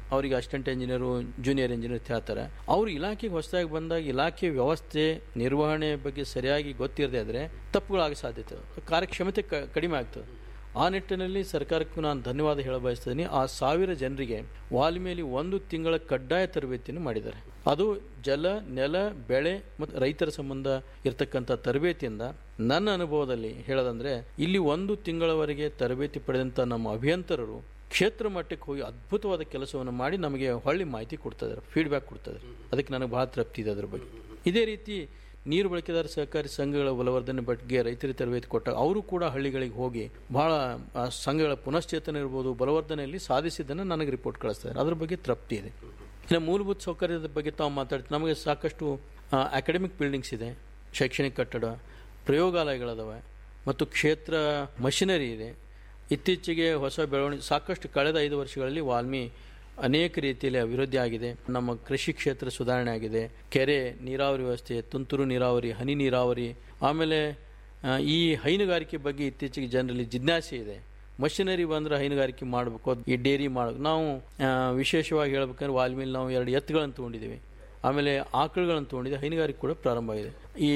ಅವರಿಗೆ ಅಸಿಸ್ಟೆಂಟ್ ಇಂಜಿನಿಯರು ಜೂನಿಯರ್ ಇಂಜಿನಿಯರ್ ಅಂತ ಹೇಳ್ತಾರೆ ಅವರು ಇಲಾಖೆಗೆ ಹೊಸದಾಗಿ ಬಂದಾಗ ಇಲಾಖೆ ವ್ಯವಸ್ಥೆ ನಿರ್ವಹಣೆ ಬಗ್ಗೆ ಸರಿಯಾಗಿ ಗೊತ್ತಿರದೇ ಇದ್ರೆ ತಪ್ಪುಗಳಾಗ ಸಾಧ್ಯತೆ ಇದೆ. ಕಾರ್ಯಕ್ಷಮತೆ ಕ- ಕಡಿಮೆ ಆಗ್ತದೆ ಆ ನಿಟ್ಟಿನಲ್ಲಿ ಸರ್ಕಾರಕ್ಕೂ ನಾನು ಧನ್ಯವಾದ ಹೇಳ ಬಯಸ್ತೀನಿ ಆ ಸಾವಿರ ಜನರಿಗೆ ವಾಲ್ಮೀಲಿ ಒಂದು ತಿಂಗಳ ಕಡ್ಡಾಯ ತರಬೇತಿಯನ್ನು ಮಾಡಿದ್ದಾರೆ ಅದು ಜಲ ನೆಲ ಬೆಳೆ ಮತ್ತು ರೈತರ ಸಂಬಂಧ ಇರತಕ್ಕಂಥ ತರಬೇತಿಯಿಂದ ನನ್ನ ಅನುಭವದಲ್ಲಿ ಹೇಳೋದಂದ್ರೆ ಇಲ್ಲಿ ಒಂದು ತಿಂಗಳವರೆಗೆ ತರಬೇತಿ ಪಡೆದಂಥ ನಮ್ಮ ಅಭಿಯಂತರರು ಕ್ಷೇತ್ರ ಮಟ್ಟಕ್ಕೆ ಹೋಗಿ ಅದ್ಭುತವಾದ ಕೆಲಸವನ್ನು ಮಾಡಿ ನಮಗೆ ಹೊಳ್ಳಿ ಮಾಹಿತಿ ಕೊಡ್ತಾ ಇದ್ದಾರೆ ಫೀಡ್ಬ್ಯಾಕ್ ಕೊಡ್ತಾ ಇದ್ದಾರೆ ಅದಕ್ಕೆ ನನಗೆ ಬಹಳ ತೃಪ್ತಿ ಇದೆ ಅದ್ರ ಬಗ್ಗೆ ಇದೇ ರೀತಿ ನೀರು ಬಳಕೆದಾರ ಸಹಕಾರಿ ಸಂಘಗಳ ಬಲವರ್ಧನೆ ಬಗ್ಗೆ ರೈತರಿಗೆ ತರಬೇತಿ ಕೊಟ್ಟಾಗ ಅವರು ಕೂಡ ಹಳ್ಳಿಗಳಿಗೆ ಹೋಗಿ ಬಹಳ ಆ ಸಂಘಗಳ ಪುನಶ್ಚೇತನ ಇರ್ಬೋದು ಬಲವರ್ಧನೆಯಲ್ಲಿ ಸಾಧಿಸಿದ್ದನ್ನು ನನಗೆ ರಿಪೋರ್ಟ್ ಕಳಿಸ್ತಾರೆ ಅದ್ರ ಬಗ್ಗೆ ತೃಪ್ತಿ ಇದೆ ಇನ್ನು ಮೂಲಭೂತ ಸೌಕರ್ಯದ ಬಗ್ಗೆ ತಾವು ಮಾತಾಡ್ತೀವಿ ನಮಗೆ ಸಾಕಷ್ಟು ಅಕಾಡೆಮಿಕ್ ಬಿಲ್ಡಿಂಗ್ಸ್ ಇದೆ ಶೈಕ್ಷಣಿಕ ಕಟ್ಟಡ ಪ್ರಯೋಗಾಲಯಗಳದಾವೆ ಮತ್ತು ಕ್ಷೇತ್ರ ಮಷಿನರಿ ಇದೆ ಇತ್ತೀಚೆಗೆ ಹೊಸ ಬೆಳವಣಿಗೆ ಸಾಕಷ್ಟು ಕಳೆದ ಐದು ವರ್ಷಗಳಲ್ಲಿ ವಾಲ್ಮಿ ಅನೇಕ ರೀತಿಯಲ್ಲಿ ಅಭಿವೃದ್ಧಿ ಆಗಿದೆ ನಮ್ಮ ಕೃಷಿ ಕ್ಷೇತ್ರ ಸುಧಾರಣೆ ಆಗಿದೆ ಕೆರೆ ನೀರಾವರಿ ವ್ಯವಸ್ಥೆ ತುಂತುರು ನೀರಾವರಿ ಹನಿ ನೀರಾವರಿ ಆಮೇಲೆ ಆ, ಈ ಹೈನುಗಾರಿಕೆ ಬಗ್ಗೆ ಇತ್ತೀಚೆಗೆ ಜನರಲ್ಲಿ ಜಿಜ್ಞಾಸೆ ಇದೆ ಮಷಿನರಿ ಬಂದ್ರೆ ಹೈನುಗಾರಿಕೆ ಮಾಡಬೇಕು ಈ ಡೇರಿ ಮಾಡಬೇಕು ನಾವು ಆ, ವಿಶೇಷವಾಗಿ ಹೇಳ್ಬೇಕಂದ್ರೆ ವಾಲ್ಮೀಲಿ ನಾವು ಎರಡು ಎತ್ತುಗಳನ್ನು ತೊಗೊಂಡಿದ್ದೀವಿ ಆಮೇಲೆ ಆಕಳುಗಳನ್ನು ತೊಗೊಂಡಿದ್ದೀವಿ ಹೈನುಗಾರಿಕೆ ಕೂಡ ಪ್ರಾರಂಭ ಆಗಿದೆ ಈ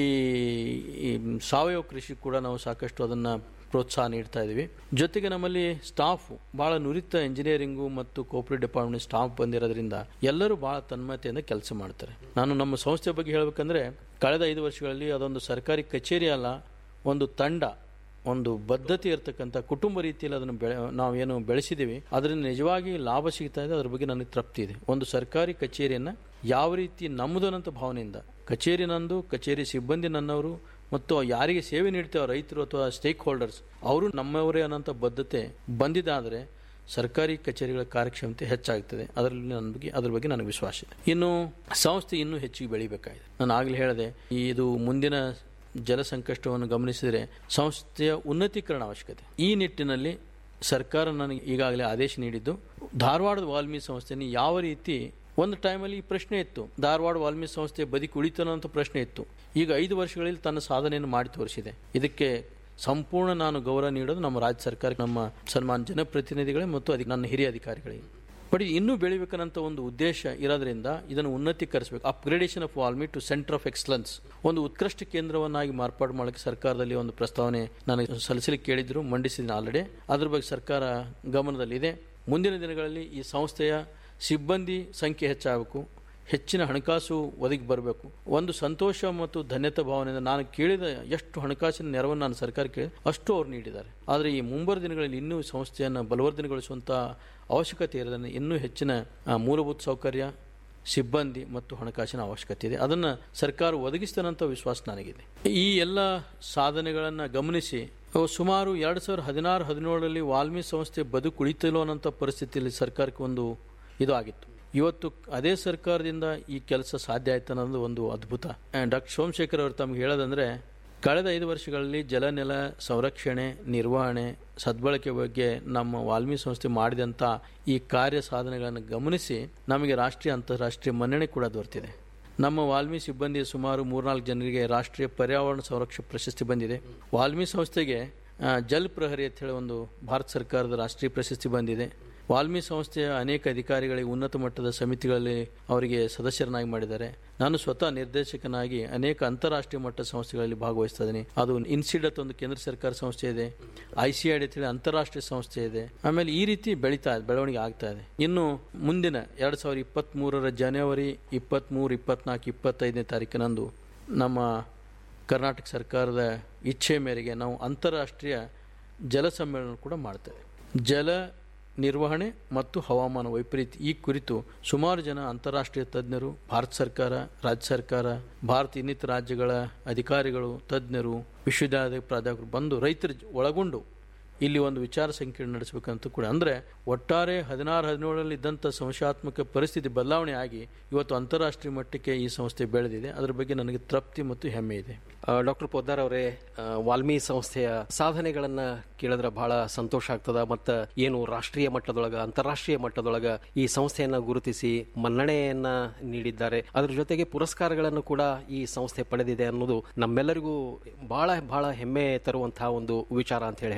ಈ ಸಾವಯವ ಕೃಷಿ ಕೂಡ ನಾವು ಸಾಕಷ್ಟು ಅದನ್ನು ಪ್ರೋತ್ಸಾಹ ನೀಡ್ತಾ ಇದ್ದೀವಿ ಜೊತೆಗೆ ನಮ್ಮಲ್ಲಿ ಸ್ಟಾಫ್ ಭಾಳ ನುರಿತ ಇಂಜಿನಿಯರಿಂಗು ಮತ್ತು ಕೋಪರೇಟ್ ಡಿಪಾರ್ಟ್ಮೆಂಟ್ ಸ್ಟಾಫ್ ಬಂದಿರೋದ್ರಿಂದ ಎಲ್ಲರೂ ಭಾಳ ತನ್ಮಯತೆಯಿಂದ ಕೆಲಸ ಮಾಡ್ತಾರೆ ನಾನು ನಮ್ಮ ಸಂಸ್ಥೆ ಬಗ್ಗೆ ಹೇಳಬೇಕಂದ್ರೆ ಕಳೆದ ಐದು ವರ್ಷಗಳಲ್ಲಿ ಅದೊಂದು ಸರ್ಕಾರಿ ಕಚೇರಿ ಅಲ್ಲ ಒಂದು ತಂಡ ಒಂದು ಬದ್ಧತೆ ಇರತಕ್ಕಂಥ ಕುಟುಂಬ ರೀತಿಯಲ್ಲಿ ಅದನ್ನು ಬೆಳೆ ನಾವೇನು ಬೆಳೆಸಿದ್ದೀವಿ ಅದರಿಂದ ನಿಜವಾಗಿ ಲಾಭ ಸಿಗ್ತಾ ಇದೆ ಅದ್ರ ಬಗ್ಗೆ ನನಗೆ ತೃಪ್ತಿ ಇದೆ ಒಂದು ಸರ್ಕಾರಿ ಕಚೇರಿಯನ್ನು ಯಾವ ರೀತಿ ನಮ್ಮದು ಅನ್ನೋಂಥ ಭಾವನೆಯಿಂದ ಕಚೇರಿ ನಂದು ಕಚೇರಿ ಸಿಬ್ಬಂದಿ ನನ್ನವರು ಮತ್ತು ಯಾರಿಗೆ ಸೇವೆ ನೀಡ್ತೇವೆ ರೈತರು ಅಥವಾ ಸ್ಟೇಕ್ ಹೋಲ್ಡರ್ಸ್ ಅವರು ನಮ್ಮವರೇ ಅನ್ನೋಂಥ ಬದ್ಧತೆ ಬಂದಿದ್ದಾದರೆ ಸರ್ಕಾರಿ ಕಚೇರಿಗಳ ಕಾರ್ಯಕ್ಷಮತೆ ಹೆಚ್ಚಾಗ್ತದೆ ಅದರಲ್ಲಿ ನನ್ನ ಬಗ್ಗೆ ಅದ್ರ ಬಗ್ಗೆ ನನಗೆ ವಿಶ್ವಾಸ ಇದೆ ಇನ್ನು ಸಂಸ್ಥೆ ಇನ್ನೂ ಹೆಚ್ಚಿಗೆ ಬೆಳಿಬೇಕಾಗಿದೆ ನಾನು ಆಗಲೇ ಹೇಳಿದೆ ಇದು ಮುಂದಿನ ಜಲ ಸಂಕಷ್ಟವನ್ನು ಗಮನಿಸಿದರೆ ಸಂಸ್ಥೆಯ ಉನ್ನತೀಕರಣ ಅವಶ್ಯಕತೆ ಈ ನಿಟ್ಟಿನಲ್ಲಿ ಸರ್ಕಾರ ನನಗೆ ಈಗಾಗಲೇ ಆದೇಶ ನೀಡಿದ್ದು ಧಾರವಾಡದ ವಾಲ್ಮಿ ಸಂಸ್ಥೆಯನ್ನು ಯಾವ ರೀತಿ ಒಂದು ಟೈಮಲ್ಲಿ ಈ ಪ್ರಶ್ನೆ ಇತ್ತು ಧಾರವಾಡ ವಾಲ್ಮಿ ಸಂಸ್ಥೆ ಬದುಕಿ ಉಳಿತನೋ ಅಂತ ಪ್ರಶ್ನೆ ಇತ್ತು ಈಗ ಐದು ವರ್ಷಗಳಲ್ಲಿ ತನ್ನ ಸಾಧನೆಯನ್ನು ಮಾಡಿ ತೋರಿಸಿದೆ ಇದಕ್ಕೆ ಸಂಪೂರ್ಣ ನಾನು ಗೌರವ ನೀಡೋದು ನಮ್ಮ ರಾಜ್ಯ ಸರ್ಕಾರ ನಮ್ಮ ಸನ್ಮಾನ್ ಜನಪ್ರತಿನಿಧಿಗಳೇ ಮತ್ತು ಅದಕ್ಕೆ ನನ್ನ ಹಿರಿಯ ಅಧಿಕಾರಿಗಳಿಗೆ ಬಟ್ ಇದು ಇನ್ನೂ ಬೆಳಿಬೇಕನ್ನಂತ ಒಂದು ಉದ್ದೇಶ ಇರೋದ್ರಿಂದ ಇದನ್ನು ಉನ್ನತೀಕರಿಸಬೇಕು upgradation of WALMI to centre of excellence ಒಂದು ಉತ್ಕೃಷ್ಟ ಕೇಂದ್ರವನ್ನಾಗಿ ಮಾರ್ಪಾಡು ಮಾಡೋಕ್ಕೆ ಸರ್ಕಾರದಲ್ಲಿ ಒಂದು ಪ್ರಸ್ತಾವನೆ ನನಗೆ ಸಲ್ಲಿಸಲಿಕ್ಕೆ ಕೇಳಿದ್ರು ಮಂಡಿಸಿದ್ದೀನಿ ಆಲ್ರೆಡಿ ಅದ್ರ ಬಗ್ಗೆ ಸರ್ಕಾರ ಗಮನದಲ್ಲಿದೆ ಮುಂದಿನ ದಿನಗಳಲ್ಲಿ ಈ ಸಂಸ್ಥೆಯ ಸಿಬ್ಬಂದಿ ಸಂಖ್ಯೆ ಹೆಚ್ಚಾಗಬೇಕು ಹೆಚ್ಚಿನ ಹಣಕಾಸು ಒದಗಿ ಬರಬೇಕು ಒಂದು ಸಂತೋಷ ಮತ್ತು ಧನ್ಯತಾ ಭಾವನೆಯಿಂದ ನಾನು ಕೇಳಿದ ಎಷ್ಟು ಹಣಕಾಸಿನ ನೆರವನ್ನು ನಾನು ಸರ್ಕಾರ ಕೇಳಿ ಅಷ್ಟು ಅವ್ರು ನೀಡಿದ್ದಾರೆ ಆದರೆ ಈ ಮುಂಬರುವ ದಿನಗಳಲ್ಲಿ ಇನ್ನೂ ಸಂಸ್ಥೆಯನ್ನು ಬಲವರ್ಧನೆಗೊಳಿಸುವಂಥ ಅವಶ್ಯಕತೆ ಇರೋದನ್ನು ಇನ್ನೂ ಹೆಚ್ಚಿನ ಆ, ಮೂಲಭೂತ ಸೌಕರ್ಯ ಸಿಬ್ಬಂದಿ ಮತ್ತು ಹಣಕಾಸಿನ ಅವಶ್ಯಕತೆ ಇದೆ ಅದನ್ನು ಸರ್ಕಾರ ಒದಗಿಸ್ತಾನಂತ ವಿಶ್ವಾಸ ನನಗಿದೆ ಈ ಎಲ್ಲ ಸಾಧನೆಗಳನ್ನು ಗಮನಿಸಿ ಅವು ಸುಮಾರು ಎರಡು ಸಾವಿರದ ಹದಿನಾರು ಹದಿನೇಳರಲ್ಲಿ ವಾಲ್ಮಿ ಸಂಸ್ಥೆ ಬದುಕುಳಿತಲೋ ಅನ್ನೋಂಥ ಪರಿಸ್ಥಿತಿಯಲ್ಲಿ ಸರ್ಕಾರಕ್ಕೆ ಒಂದು ಇದು ಆಗಿತ್ತು ಇವತ್ತು ಅದೇ ಸರ್ಕಾರದಿಂದ ಈ ಕೆಲಸ ಸಾಧ್ಯ ಆಯ್ತು ಅನ್ನೋದು ಒಂದು ಅದ್ಭುತ ಡಾಕ್ಟರ್ ಸೋಮಶೇಖರ್ ಅವರು ತಮಗೆ ಹೇಳೋದಂದ್ರೆ ಕಳೆದ ಐದು ವರ್ಷಗಳಲ್ಲಿ ಜಲ ನೆಲ ಸಂರಕ್ಷಣೆ ನಿರ್ವಹಣೆ ಸದ್ಬಳಕೆ ಬಗ್ಗೆ ನಮ್ಮ ವಾಲ್ಮಿ ಸಂಸ್ಥೆ ಮಾಡಿದಂಥ ಈ ಕಾರ್ಯ ಸಾಧನೆಗಳನ್ನು ಗಮನಿಸಿ ನಮಗೆ ರಾಷ್ಟ್ರೀಯ ಅಂತಾರಾಷ್ಟ್ರೀಯ ಮನ್ನಣೆ ಕೂಡ ದೊರೆತಿದೆ ನಮ್ಮ ವಾಲ್ಮಿ ಸಿಬ್ಬಂದಿಯ ಸುಮಾರು ಮೂರ್ನಾಲ್ಕು ಜನರಿಗೆ ರಾಷ್ಟ್ರೀಯ ಪರ್ಯಾವರಣ ಸಂರಕ್ಷಣೆ ಪ್ರಶಸ್ತಿ ಬಂದಿದೆ ವಾಲ್ಮಿ ಸಂಸ್ಥೆಗೆ ಆ, ಜಲ್ ಪ್ರಹರಿ ಅಂತ ಹೇಳಿ ಒಂದು ಭಾರತ ಸರ್ಕಾರದ ರಾಷ್ಟ್ರೀಯ ಪ್ರಶಸ್ತಿ ಬಂದಿದೆ ವಾಲ್ಮಿ ಸಂಸ್ಥೆಯ ಅನೇಕ ಅಧಿಕಾರಿಗಳಿಗೆ ಉನ್ನತ ಮಟ್ಟದ ಸಮಿತಿಗಳಲ್ಲಿ ಅವರಿಗೆ ಸದಸ್ಯರನ್ನಾಗಿ ಮಾಡಿದ್ದಾರೆ ನಾನು ಸ್ವತಃ ನಿರ್ದೇಶಕನಾಗಿ ಅನೇಕ ಅಂತಾರಾಷ್ಟ್ರೀಯ ಮಟ್ಟದ ಸಂಸ್ಥೆಗಳಲ್ಲಿ ಭಾಗವಹಿಸ್ತಾ ಇದ್ದೀನಿ ಅದು ಇನ್ಸಿಡತ್ ಒಂದು ಕೇಂದ್ರ ಸರ್ಕಾರ ಸಂಸ್ಥೆ ಇದೆ ಐ ಸಿ ಐ ಡಿ ಅಂತೇಳಿ ಅಂತಾರಾಷ್ಟ್ರೀಯ ಸಂಸ್ಥೆ ಇದೆ ಆಮೇಲೆ ಈ ರೀತಿ ಬೆಳೀತಾ ಇದೆ ಬೆಳವಣಿಗೆ ಆಗ್ತಾ ಇದೆ ಇನ್ನು ಮುಂದಿನ ಎರಡು ಸಾವಿರದ ಇಪ್ಪತ್ತ್ಮೂರರ ಜನವರಿ ಇಪ್ಪತ್ತ್ಮೂರು ಇಪ್ಪತ್ನಾಲ್ಕು ಇಪ್ಪತ್ತೈದನೇ ತಾರೀಕಿನಂದು ನಮ್ಮ ಕರ್ನಾಟಕ ಸರ್ಕಾರದ ಇಚ್ಛೆ ಮೇರೆಗೆ ನಾವು ಅಂತಾರಾಷ್ಟ್ರೀಯ ಜಲ ಸಮ್ಮೇಳನ ಕೂಡ ಮಾಡ್ತೇವೆ ಜಲ ನಿರ್ವಹಣೆ ಮತ್ತು ಹವಾಮಾನ ವೈಪರೀತ್ಯ ಈ ಕುರಿತು ಸುಮಾರು ಜನ ಅಂತಾರಾಷ್ಟ್ರೀಯ ತಜ್ಞರು ಭಾರತ ಸರ್ಕಾರ ರಾಜ್ಯ ಸರ್ಕಾರ ಭಾರತ ಇನ್ನಿತರ ರಾಜ್ಯಗಳ ಅಧಿಕಾರಿಗಳು ತಜ್ಞರು ವಿಶ್ವವಿದ್ಯಾಲಯದ ಪ್ರಾಧ್ಯಾಪಕರು ಬಂದು ರೈತರ ಜ- ಒಳಗೊಂಡು ಇಲ್ಲಿ ಒಂದು ವಿಚಾರ ಸಂಕಿರಣ ನಡೆಸಬೇಕಂತ ಕೂಡ ಅಂದರೆ ಒಟ್ಟಾರೆ ಹದಿನಾರು ಹದಿನೇಳರಲ್ಲಿ ಇದ್ದಂಥ ಸಂಶಯಾತ್ಮಕ ಪರಿಸ್ಥಿತಿ ಬದಲಾವಣೆ ಆಗಿ ಇವತ್ತು ಅಂತಾರಾಷ್ಟ್ರೀಯ ಮಟ್ಟಕ್ಕೆ ಈ ಸಂಸ್ಥೆ ಬೆಳೆದಿದೆ ಅದರ ಬಗ್ಗೆ ನನಗೆ ತೃಪ್ತಿ ಮತ್ತು ಹೆಮ್ಮೆ ಇದೆ ಡಾಕ್ಟರ್ ಪೊದ್ದಾರ್ ಅವರೇ ಆ, ವಾಲ್ಮಿ ಸಂಸ್ಥೆಯ ಸಾಧನೆಗಳನ್ನ ಕೇಳಿದ್ರೆ ಬಹಳ ಸಂತೋಷ ಆಗ್ತದ ಮತ್ತ ಏನು ರಾಷ್ಟ್ರೀಯ ಮಟ್ಟದೊಳಗ ಅಂತಾರಾಷ್ಟ್ರೀಯ ಮಟ್ಟದೊಳಗ ಈ ಸಂಸ್ಥೆಯನ್ನ ಗುರುತಿಸಿ ಮನ್ನಣೆಯನ್ನ ನೀಡಿದ್ದಾರೆ ಅದ್ರ ಜೊತೆಗೆ ಪುರಸ್ಕಾರಗಳನ್ನು ಕೂಡ ಈ ಸಂಸ್ಥೆ ಪಡೆದಿದೆ ಅನ್ನೋದು ನಮ್ಮೆಲ್ಲರಿಗೂ ಬಹಳ ಬಹಳ ಹೆಮ್ಮೆ ತರುವಂತಹ ಒಂದು ವಿಚಾರ ಅಂತ ಹೇಳಿ ಹೇಳ್ಬೋದು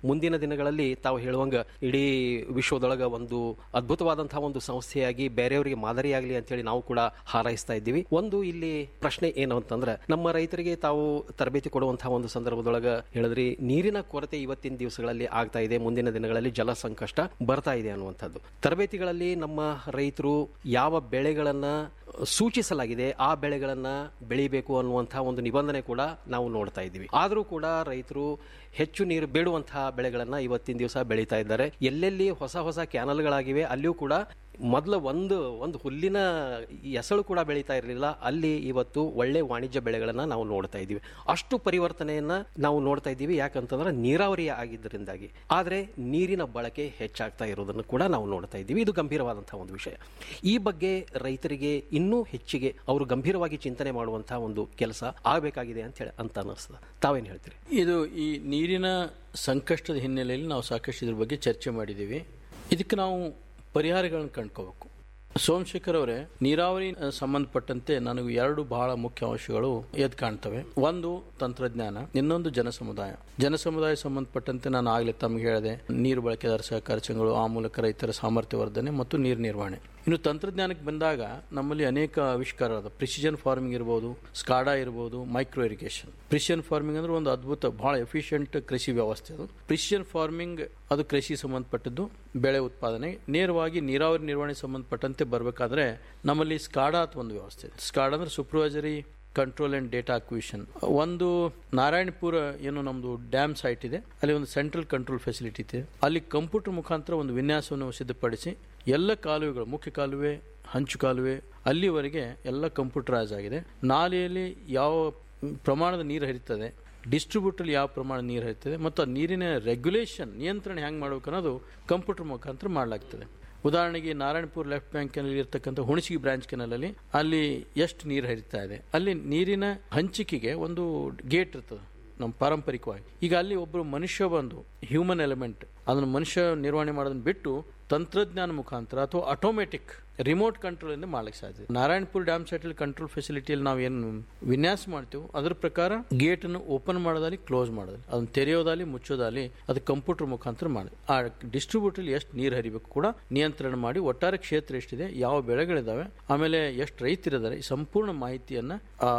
ಮುಂದಿನ ದಿನಗಳಲ್ಲಿ ತಾವು ಹೇಳುವಂಗ ಇಡೀ ವಿಶ್ವದೊಳಗ ಒಂದು ಅದ್ಭುತವಾದಂತಹ ಒಂದು ಸಂಸ್ಥೆಯಾಗಿ ಬೇರೆಯವರಿಗೆ ಮಾದರಿಯಾಗಲಿ ಅಂತೇಳಿ ನಾವು ಕೂಡ ಹಾರೈಸ್ತಾ ಇದ್ದೀವಿ ಒಂದು ಇಲ್ಲಿ ಪ್ರಶ್ನೆ ಏನು ಅಂತಂದ್ರೆ ನಮ್ಮ ರೈತರಿಗೆ ತಾವು ತರಬೇತಿ ಕೊಡುವಂತಹ ಒಂದು ಸಂದರ್ಭದೊಳಗ ಹೇಳಿದ್ರಿ ನೀರಿನ ಕೊರತೆ ಇವತ್ತಿನ ದಿವಸಗಳಲ್ಲಿ ಆಗ್ತಾ ಇದೆ ಮುಂದಿನ ದಿನಗಳಲ್ಲಿ ಜಲ ಸಂಕಷ್ಟ ಬರ್ತಾ ಇದೆ ಅನ್ನುವಂಥದ್ದು ತರಬೇತಿಗಳಲ್ಲಿ ನಮ್ಮ ರೈತರು ಯಾವ ಬೆಳೆಗಳನ್ನ ಸೂಚಿಸಲಾಗಿದೆ ಆ ಬೆಳೆಗಳನ್ನ ಬೆಳಿಬೇಕು ಅನ್ನುವಂತಹ ಒಂದು ನಿಬಂಧನೆ ಕೂಡ ನಾವು ನೋಡ್ತಾ ಇದ್ದೀವಿ ಆದರೂ ಕೂಡ ರೈತರು ಹೆಚ್ಚು ನೀರು ಬೇಡುವಂತಹ ಬೆಳೆಗಳನ್ನ ಇವತ್ತಿನ ದಿವಸ ಬೆಳೀತಾ ಇದ್ದಾರೆ ಎಲ್ಲೆಲ್ಲಿ ಹೊಸ ಹೊಸ ಕ್ಯಾನಲ್ಗಳಾಗಿವೆ ಅಲ್ಲಿಯೂ ಕೂಡ ಮೊದಲ ಒಂದು ಒಂದು ಹುಲ್ಲಿನ ಎಸಳು ಕೂಡ ಬೆಳೀತಾ ಇರಲಿಲ್ಲ ಅಲ್ಲಿ ಇವತ್ತು ಒಳ್ಳೆ ವಾಣಿಜ್ಯ ಬೆಳೆಗಳನ್ನ ನಾವು ನೋಡ್ತಾ ಇದ್ದೀವಿ ಅಷ್ಟು ಪರಿವರ್ತನೆಯನ್ನ ನಾವು ನೋಡ್ತಾ ಇದ್ದೀವಿ ಯಾಕಂತಂದ್ರೆ ನೀರಾವರಿ ಆಗಿದ್ದರಿಂದಾಗಿ ಆದರೆ ನೀರಿನ ಬಳಕೆ ಹೆಚ್ಚಾಗ್ತಾ ಇರೋದನ್ನು ಕೂಡ ನಾವು ನೋಡ್ತಾ ಇದ್ದೀವಿ ಇದು ಗಂಭೀರವಾದಂತಹ ಒಂದು ವಿಷಯ ಈ ಬಗ್ಗೆ ರೈತರಿಗೆ ಇನ್ನೂ ಹೆಚ್ಚಿಗೆ ಅವರು ಗಂಭೀರವಾಗಿ ಚಿಂತನೆ ಮಾಡುವಂತಹ ಒಂದು ಕೆಲಸ ಆಗಬೇಕಾಗಿದೆ ಅಂತ ಹೇಳಿ ಅಂತ ಅನ್ನಿಸ್ತದೆ ತಾವೇನು ಹೇಳ್ತೀರಿ ಇದು ಈ ನೀರಿನ ಸಂಕಷ್ಟದ ಹಿನ್ನೆಲೆಯಲ್ಲಿ ನಾವು ಸಾಕಷ್ಟು ಇದ್ರ ಬಗ್ಗೆ ಚರ್ಚೆ ಮಾಡಿದ್ದೀವಿ ಇದಕ್ಕೆ ನಾವು ಪರಿಹಾರಗಳನ್ನು ಕಂಡ್ಕೋಬೇಕು ಸೋಮಶೇಖರ್ ಅವರೇ ನೀರಾವರಿ ಆ, ಸಂಬಂಧಪಟ್ಟಂತೆ ನನಗೆ ಎರಡು ಬಹಳ ಮುಖ್ಯ ಅಂಶಗಳು ಎದ್ದು ಕಾಣ್ತವೆ ಒಂದು ತಂತ್ರಜ್ಞಾನ ಇನ್ನೊಂದು ಜನಸಮುದಾಯ ಜನಸಮುದಾಯ ಸಂಬಂಧಪಟ್ಟಂತೆ ನಾನು ಆಗಲೇ ತಮಗೆ ಹೇಳಿದೆ ನೀರು ಬಳಕೆದಾರ ಸಹಕಾರ ಸಂಘಗಳು ಆ ಮೂಲಕ ರೈತರ ಸಾಮರ್ಥ್ಯ ವರ್ಧನೆ ಮತ್ತು ನೀರು ನಿರ್ವಹಣೆ ಇನ್ನು ತಂತ್ರಜ್ಞಾನಕ್ಕೆ ಬಂದಾಗ ನಮ್ಮಲ್ಲಿ ಅನೇಕ ಆವಿಷ್ಕಾರ ಅದ ಪ್ರಿಸಿಷನ್ ಫಾರ್ಮಿಂಗ್ ಇರ್ಬೋದು ಸ್ಕಾಡಾ ಇರ್ಬೋದು ಮೈಕ್ರೋ ಇರಿಗೇಷನ್ ಪ್ರಿಸಿಷನ್ ಫಾರ್ಮಿಂಗ್ ಅಂದ್ರೆ ಒಂದು ಅದ್ಭುತ ಬಹಳ ಎಫಿಷಿಯಂಟ್ ಕೃಷಿ ವ್ಯವಸ್ಥೆ ಅದು ಪ್ರಿಸಿಷನ್ ಫಾರ್ಮಿಂಗ್ ಅದು ಕೃಷಿ ಸಂಬಂಧಪಟ್ಟದ್ದು ಬೆಳೆ ಉತ್ಪಾದನೆ ನೇರವಾಗಿ ನೀರಾವರಿ ನಿರ್ವಹಣೆ ಸಂಬಂಧಪಟ್ಟಂತೆ ಬರಬೇಕಾದ್ರೆ ನಮ್ಮಲ್ಲಿ ಸ್ಕಾಡಾ ಅಂತ ಒಂದು ವ್ಯವಸ್ಥೆ ಇದೆ ಸ್ಕಾಡಾ ಅಂದ್ರೆ supervisory control and data acquisition ಒಂದು ನಾರಾಯಣಪುರ ಏನು ನಮ್ಮದು ಡ್ಯಾಮ್ ಸೈಟ್ ಇದೆ ಅಲ್ಲಿ ಒಂದು ಸೆಂಟ್ರಲ್ ಕಂಟ್ರೋಲ್ ಫೆಸಿಲಿಟಿ ಇದೆ ಅಲ್ಲಿ ಕಂಪ್ಯೂಟರ್ ಮುಖಾಂತರ ಒಂದು ವಿನ್ಯಾಸವನ್ನು ಸಿದ್ಧಪಡಿಸಿ ಎಲ್ಲ ಕಾಲುವೆಗಳು ಮುಖ್ಯ ಕಾಲುವೆ ಹಂಚು ಕಾಲುವೆ ಅಲ್ಲಿವರೆಗೆ ಎಲ್ಲ ಕಂಪ್ಯೂಟರೈಸ್ ಆಗಿದೆ ನಾಲೆಯಲ್ಲಿ ಯಾವ ಪ್ರಮಾಣದ ನೀರು ಹರಿತದೆ ಡಿಸ್ಟ್ರಿಬ್ಯೂಟರ್ ಯಾವ ಪ್ರಮಾಣ ನೀರು ಹರಿತದೆ ಮತ್ತು ಆ ನೀರಿನ ರೆಗ್ಯುಲೇಷನ್ ನಿಯಂತ್ರಣ ಹೆಂಗೆ ಮಾಡ್ಬೇಕು ಅನ್ನೋದು ಕಂಪ್ಯೂಟರ್ ಮುಖಾಂತರ ಮಾಡಲಾಗ್ತದೆ ಉದಾಹರಣೆಗೆ ನಾರಾಯಣಪುರ ಲೆಫ್ಟ್ ಬ್ಯಾಂಕ್ ಕೆನಲ್ ಇರ್ತಕ್ಕಂಥ ಹುಣಸಗಿ ಬ್ರಾಂಚ್ ಕೆನಲಲ್ಲಿ ಅಲ್ಲಿ ಎಷ್ಟು ನೀರು ಹರಿತಾ ಇದೆ ಅಲ್ಲಿ ನೀರಿನ ಹಂಚಿಕೆಗೆ ಒಂದು ಗೇಟ್ ಇರ್ತದೆ ನಮ್ಮ ಪಾರಂಪರಿಕವಾಗಿ ಈಗ ಅಲ್ಲಿ ಒಬ್ಬರು ಮನುಷ್ಯ ಬಂದು ಹ್ಯೂಮನ್ ಎಲಿಮೆಂಟ್ ಅದನ್ನು ಮನುಷ್ಯ ನಿರ್ವಹಣೆ ಮಾಡೋದನ್ನ ಬಿಟ್ಟು ತಂತ್ರಜ್ಞಾನ ಮುಖಾಂತರ ಅಥವಾ ಆಟೋಮೆಟಿಕ್ ರಿಮೋಟ್ ಕಂಟ್ರೋಲ್ ಇಂದ ಮಾಡ್ಲಿಕ್ಕೆ ಸಾಧ್ಯ ನಾರಾಯಣಪುರ ಡ್ಯಾಮ್ ಸೈಟಲ್ ಕಂಟ್ರೋಲ್ ಫೆಸಿಲಿಟಿಯಲ್ಲಿ ನಾವು ಏನು ವಿನ್ಯಾಸ ಮಾಡ್ತೀವಿ ಅದ್ರ ಪ್ರಕಾರ ಗೇಟ್ ಅನ್ನು ಓಪನ್ ಮಾಡೋದಾಲಿ ಕ್ಲೋಸ್ ಮಾಡೋದಾಲಿ ಅದನ್ನ ತೆರೆಯೋದಾಲಿ ಮುಚ್ಚೋದಾಲಿ ಅದು ಕಂಪ್ಯೂಟರ್ ಮುಖಾಂತರ ಮಾಡಿ ಆ ಡಿಸ್ಟ್ರಿಬ್ಯೂಟರ್ ಎಷ್ಟು ನೀರು ಹರಿಬೇಕು ಕೂಡ ನಿಯಂತ್ರಣ ಮಾಡಿ ಒಟ್ಟಾರೆ ಕ್ಷೇತ್ರ ಎಷ್ಟಿದೆ ಯಾವ ಬೆಳೆಗಳಿದಾವೆ ಆಮೇಲೆ ಎಷ್ಟು ರೈತರಿದ್ದಾರೆ ಈ ಸಂಪೂರ್ಣ ಮಾಹಿತಿಯನ್ನ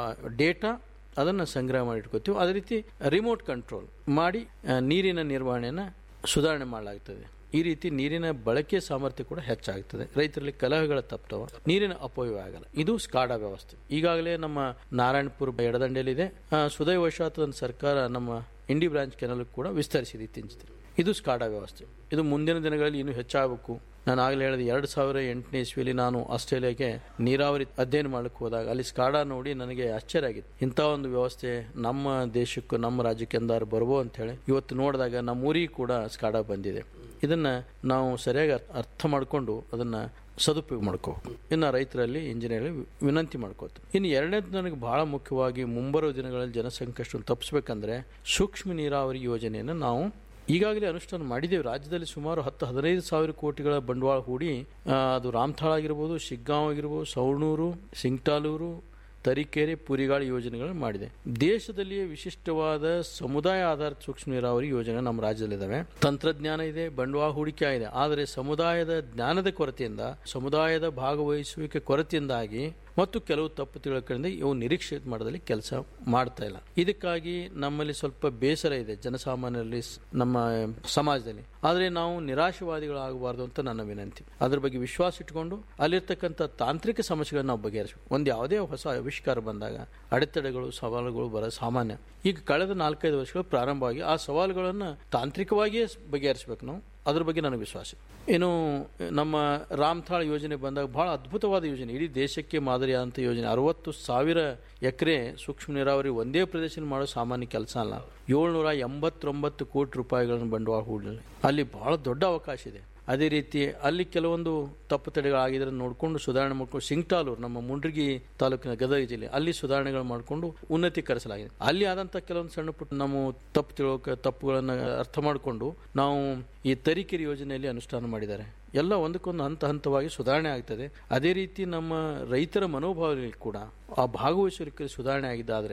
ಡೇಟಾ ಅದನ್ನು ಸಂಗ್ರಹ ಮಾಡಿ ಇಟ್ಕೋತೀವಿ ಅದೇ ರೀತಿ ರಿಮೋಟ್ ಕಂಟ್ರೋಲ್ ಮಾಡಿ ಆ, ನೀರಿನ ನಿರ್ವಹಣೆಯನ್ನು ಸುಧಾರಣೆ ಮಾಡಲಾಗ್ತದೆ ಈ ರೀತಿ ನೀರಿನ ಬಳಕೆ ಸಾಮರ್ಥ್ಯ ಕೂಡ ಹೆಚ್ಚಾಗ್ತದೆ ರೈತರಲ್ಲಿ ಕಲಹಗಳ ತಪ್ತವ ನೀರಿನ ಅಪವ್ಯಯ ಆಗಲ್ಲ ಇದು ಸ್ಕಾಡಾ ವ್ಯವಸ್ಥೆ ಈಗಾಗಲೇ ನಮ್ಮ ನಾರಾಯಣಪುರ ಎಡದಂಡೆಯಲ್ಲಿದೆ ಆ, ಸುದೈವಶಾತ್ ಅದನ್ನು ಸರ್ಕಾರ ನಮ್ಮ ಇಂಡಿ ಬ್ರಾಂಚ್ ಕೆನಲ್ ಕೂಡ ವಿಸ್ತರಿಸಿದೆ ಇತ್ತೀಚಿನ ಇದು ಸ್ಕಾಡಾ ವ್ಯವಸ್ಥೆ ಇದು ಮುಂದಿನ ದಿನಗಳಲ್ಲಿ ಇನ್ನೂ ಹೆಚ್ಚಾಗಬೇಕು ನಾನು ಆಗಲೇ ಹೇಳಿದೆ ಎರಡು ಸಾವಿರ ಎಂಟನೇ ಇಸ್ವಿಯಲ್ಲಿ ನಾನು ಆಸ್ಟ್ರೇಲಿಯಾಗೆ ನೀರಾವರಿ ಅಧ್ಯಯನ ಮಾಡಕ್ಕೆ ಹೋದಾಗ ಅಲ್ಲಿ ಸ್ಕಾಡಾ ನೋಡಿ ನನಗೆ ಆಶ್ಚರ್ಯ ಆಗಿತ್ತು ಇಂಥ ಒಂದು ವ್ಯವಸ್ಥೆ ನಮ್ಮ ದೇಶಕ್ಕೂ ನಮ್ಮ ರಾಜ್ಯಕ್ಕೆ ಎಂದಾರು ಬರ್ಬೋ ಅಂತ ಹೇಳಿ ಇವತ್ತು ನೋಡಿದಾಗ ನಮ್ಮ ಊರಿಗೆ ಕೂಡ ಸ್ಕಾಡಾ ಬಂದಿದೆ ಇದನ್ನ ನಾವು ಸರಿಯಾಗಿ ಅರ್ಥ- ಅರ್ಥ ಮಾಡಿಕೊಂಡು ಅದನ್ನ ಸದುಪಯೋಗ ಮಾಡ್ಕೋಬೇಕು ಇನ್ನು ರೈತರಲ್ಲಿ ಇಂಜಿನಿಯರ್ ವಿನಂತಿ ಮಾಡ್ಕೋತೀವಿ ಇನ್ನು ಎರಡನೇದು ನನಗೆ ಬಹಳ ಮುಖ್ಯವಾಗಿ ಮುಂಬರುವ ದಿನಗಳಲ್ಲಿ ಜನಸಂಕಷ್ಟವನ್ನು ತಪ್ಪಿಸ್ಬೇಕಂದ್ರೆ ಸೂಕ್ಷ್ಮ ನೀರಾವರಿ ಯೋಜನೆಯನ್ನು ನಾವು ಈಗಾಗಲೇ ಅನುಷ್ಠಾನ ಮಾಡಿದ್ದೇವೆ ರಾಜ್ಯದಲ್ಲಿ ಸುಮಾರು ಹತ್ತು ಹದಿನೈದು ಸಾವಿರ ಕೋಟಿಗಳ ಬಂಡವಾಳ ಹೂಡಿ ಆ, ಅದು ರಾಮಥಾಳ ಆಗಿರ್ಬೋದು ಶಿಗ್ಗಾಂವ್ ಆಗಿರ್ಬೋದು ಸವಣೂರು ಸಿಂಗ್ಟಾಲೂರು ತರೀಕೆರೆ ಪುರಿಗಾಳಿ ಯೋಜನೆಗಳನ್ನು ಮಾಡಿದೆ ದೇಶದಲ್ಲಿಯೇ ವಿಶಿಷ್ಟವಾದ ಸಮುದಾಯ ಆಧಾರಿತ ಸೂಕ್ಷ್ಮ ನೀರಾವರಿ ಯೋಜನೆ ನಮ್ಮ ರಾಜ್ಯದಲ್ಲಿದ್ದಾವೆ ತಂತ್ರಜ್ಞಾನ ಇದೆ ಬಂಡವಾಳ ಹೂಡಿಕೆ ಇದೆ ಆದರೆ ಸಮುದಾಯದ ಜ್ಞಾನದ ಕೊರತೆಯಿಂದ ಸಮುದಾಯದ ಭಾಗವಹಿಸುವಿಕೆ ಕೊರತೆಯಿಂದಾಗಿ ಮತ್ತು ಕೆಲವು ತಪ್ಪು ತಿಳುವಳಿಕೆಯಿಂದ ಇವು ನಿರೀಕ್ಷಿತ ಮಟ್ಟದಲ್ಲಿ ಕೆಲಸ ಮಾಡ್ತಾ ಇಲ್ಲ ಇದಕ್ಕಾಗಿ ನಮ್ಮಲ್ಲಿ ಸ್ವಲ್ಪ ಬೇಸರ ಇದೆ ಜನಸಾಮಾನ್ಯರಲ್ಲಿ ಸ್- ನಮ್ಮ ಸಮಾಜದಲ್ಲಿ ಆದರೆ ನಾವು ನಿರಾಶವಾದಿಗಳಾಗಬಾರ್ದು ಅಂತ ನನ್ನ ವಿನಂತಿ ಅದ್ರ ಬಗ್ಗೆ ವಿಶ್ವಾಸ ಇಟ್ಕೊಂಡು ಅಲ್ಲಿರ್ತಕ್ಕಂಥ ತಾಂತ್ರಿಕ ಸಮಸ್ಯೆಗಳನ್ನ ನಾವು ಬಗೆಹರಿಸಬೇಕು ಒಂದು ಯಾವುದೇ ಹೊಸ ಆವಿಷ್ಕಾರ ಬಂದಾಗ ಅಡೆತಡೆಗಳು ಸವಾಲುಗಳು ಬರೋ ಸಾಮಾನ್ಯ ಈಗ ಕಳೆದ ನಾಲ್ಕೈದು ವರ್ಷಗಳು ಪ್ರಾರಂಭವಾಗಿ ಆ ಸವಾಲುಗಳನ್ನು ತಾಂತ್ರಿಕವಾಗಿಯೇ ಸ್- ಬಗೆಹರಿಸಬೇಕು ನಾವು ಅದ್ರ ಬಗ್ಗೆ ನನಗೆ ವಿಶ್ವಾಸ ಇದೆ. ಇನ್ನು ನಮ್ಮ ರಾಮ್ಥಾಳ್ ಯೋಜನೆ ಬಂದಾಗ ಬಹಳ ಅದ್ಭುತವಾದ ಯೋಜನೆ ಇಡೀ ದೇಶಕ್ಕೆ ಮಾದರಿಯಾದಂಥ ಯೋಜನೆ ಅರವತ್ತು ಸಾವಿರ ಎಕರೆ ಸೂಕ್ಷ್ಮ ನೀರಾವರಿ ಒಂದೇ ಪ್ರದೇಶದಲ್ಲಿ ಮಾಡೋ ಸಾಮಾನ್ಯ ಕೆಲಸ ಅಲ್ಲ ಏಳ್ನೂರ ಎಂಬತ್ತೊಂಬತ್ತು ಕೋಟಿ ರೂಪಾಯಿಗಳನ್ನು ಬಂಡವಾಳ ಹೂಡಲಿ ಅಲ್ಲಿ ಬಹಳ ದೊಡ್ಡ ಅವಕಾಶ ಇದೆ ಅದೇ ರೀತಿ ಅಲ್ಲಿ ಕೆಲವೊಂದು ತಪ್ಪು ತಡೆಗಳಾಗಿದ್ರೆ ನೋಡಿಕೊಂಡು ಸುಧಾರಣೆ ಮಾಡ್ಕೊಂಡು ಸಿಂಗ್ಟಾಲೂರು ನಮ್ಮ ಮುಂಡ್ರಿಗಿ ತಾಲೂಕಿನ ಗದಗ ಜಿಲ್ಲೆ ಅಲ್ಲಿ ಸುಧಾರಣೆಗಳು ಮಾಡಿಕೊಂಡು ಉನ್ನತೀಕರಿಸಲಾಗಿದೆ ಅಲ್ಲಿ ಆದಂಥ ಕೆಲವೊಂದು ಸಣ್ಣ ಪುಟ್ಟ ನಮ್ಮ ತಪ್ಪು ತಿಳುವಳಿಕೆ ತಪ್ಪುಗಳನ್ನು ಅರ್ಥ ಮಾಡಿಕೊಂಡು ನಾವು ಈ ತರೀಕೆರೆ ಯೋಜನೆಯಲ್ಲಿ ಅನುಷ್ಠಾನ ಮಾಡಿದ್ದಾರೆ ಎಲ್ಲ ಒಂದಕ್ಕೊಂದು ಹಂತ ಹಂತವಾಗಿ ಸುಧಾರಣೆ ಆಗ್ತದೆ ಅದೇ ರೀತಿ ನಮ್ಮ ರೈತರ ಮನೋಭಾವದಲ್ಲಿ ಕೂಡ ಆ ಭಾಗವಹಿಸುವಿಕೆ ಸುಧಾರಣೆ ಆಗಿದ್ದಾದರೆ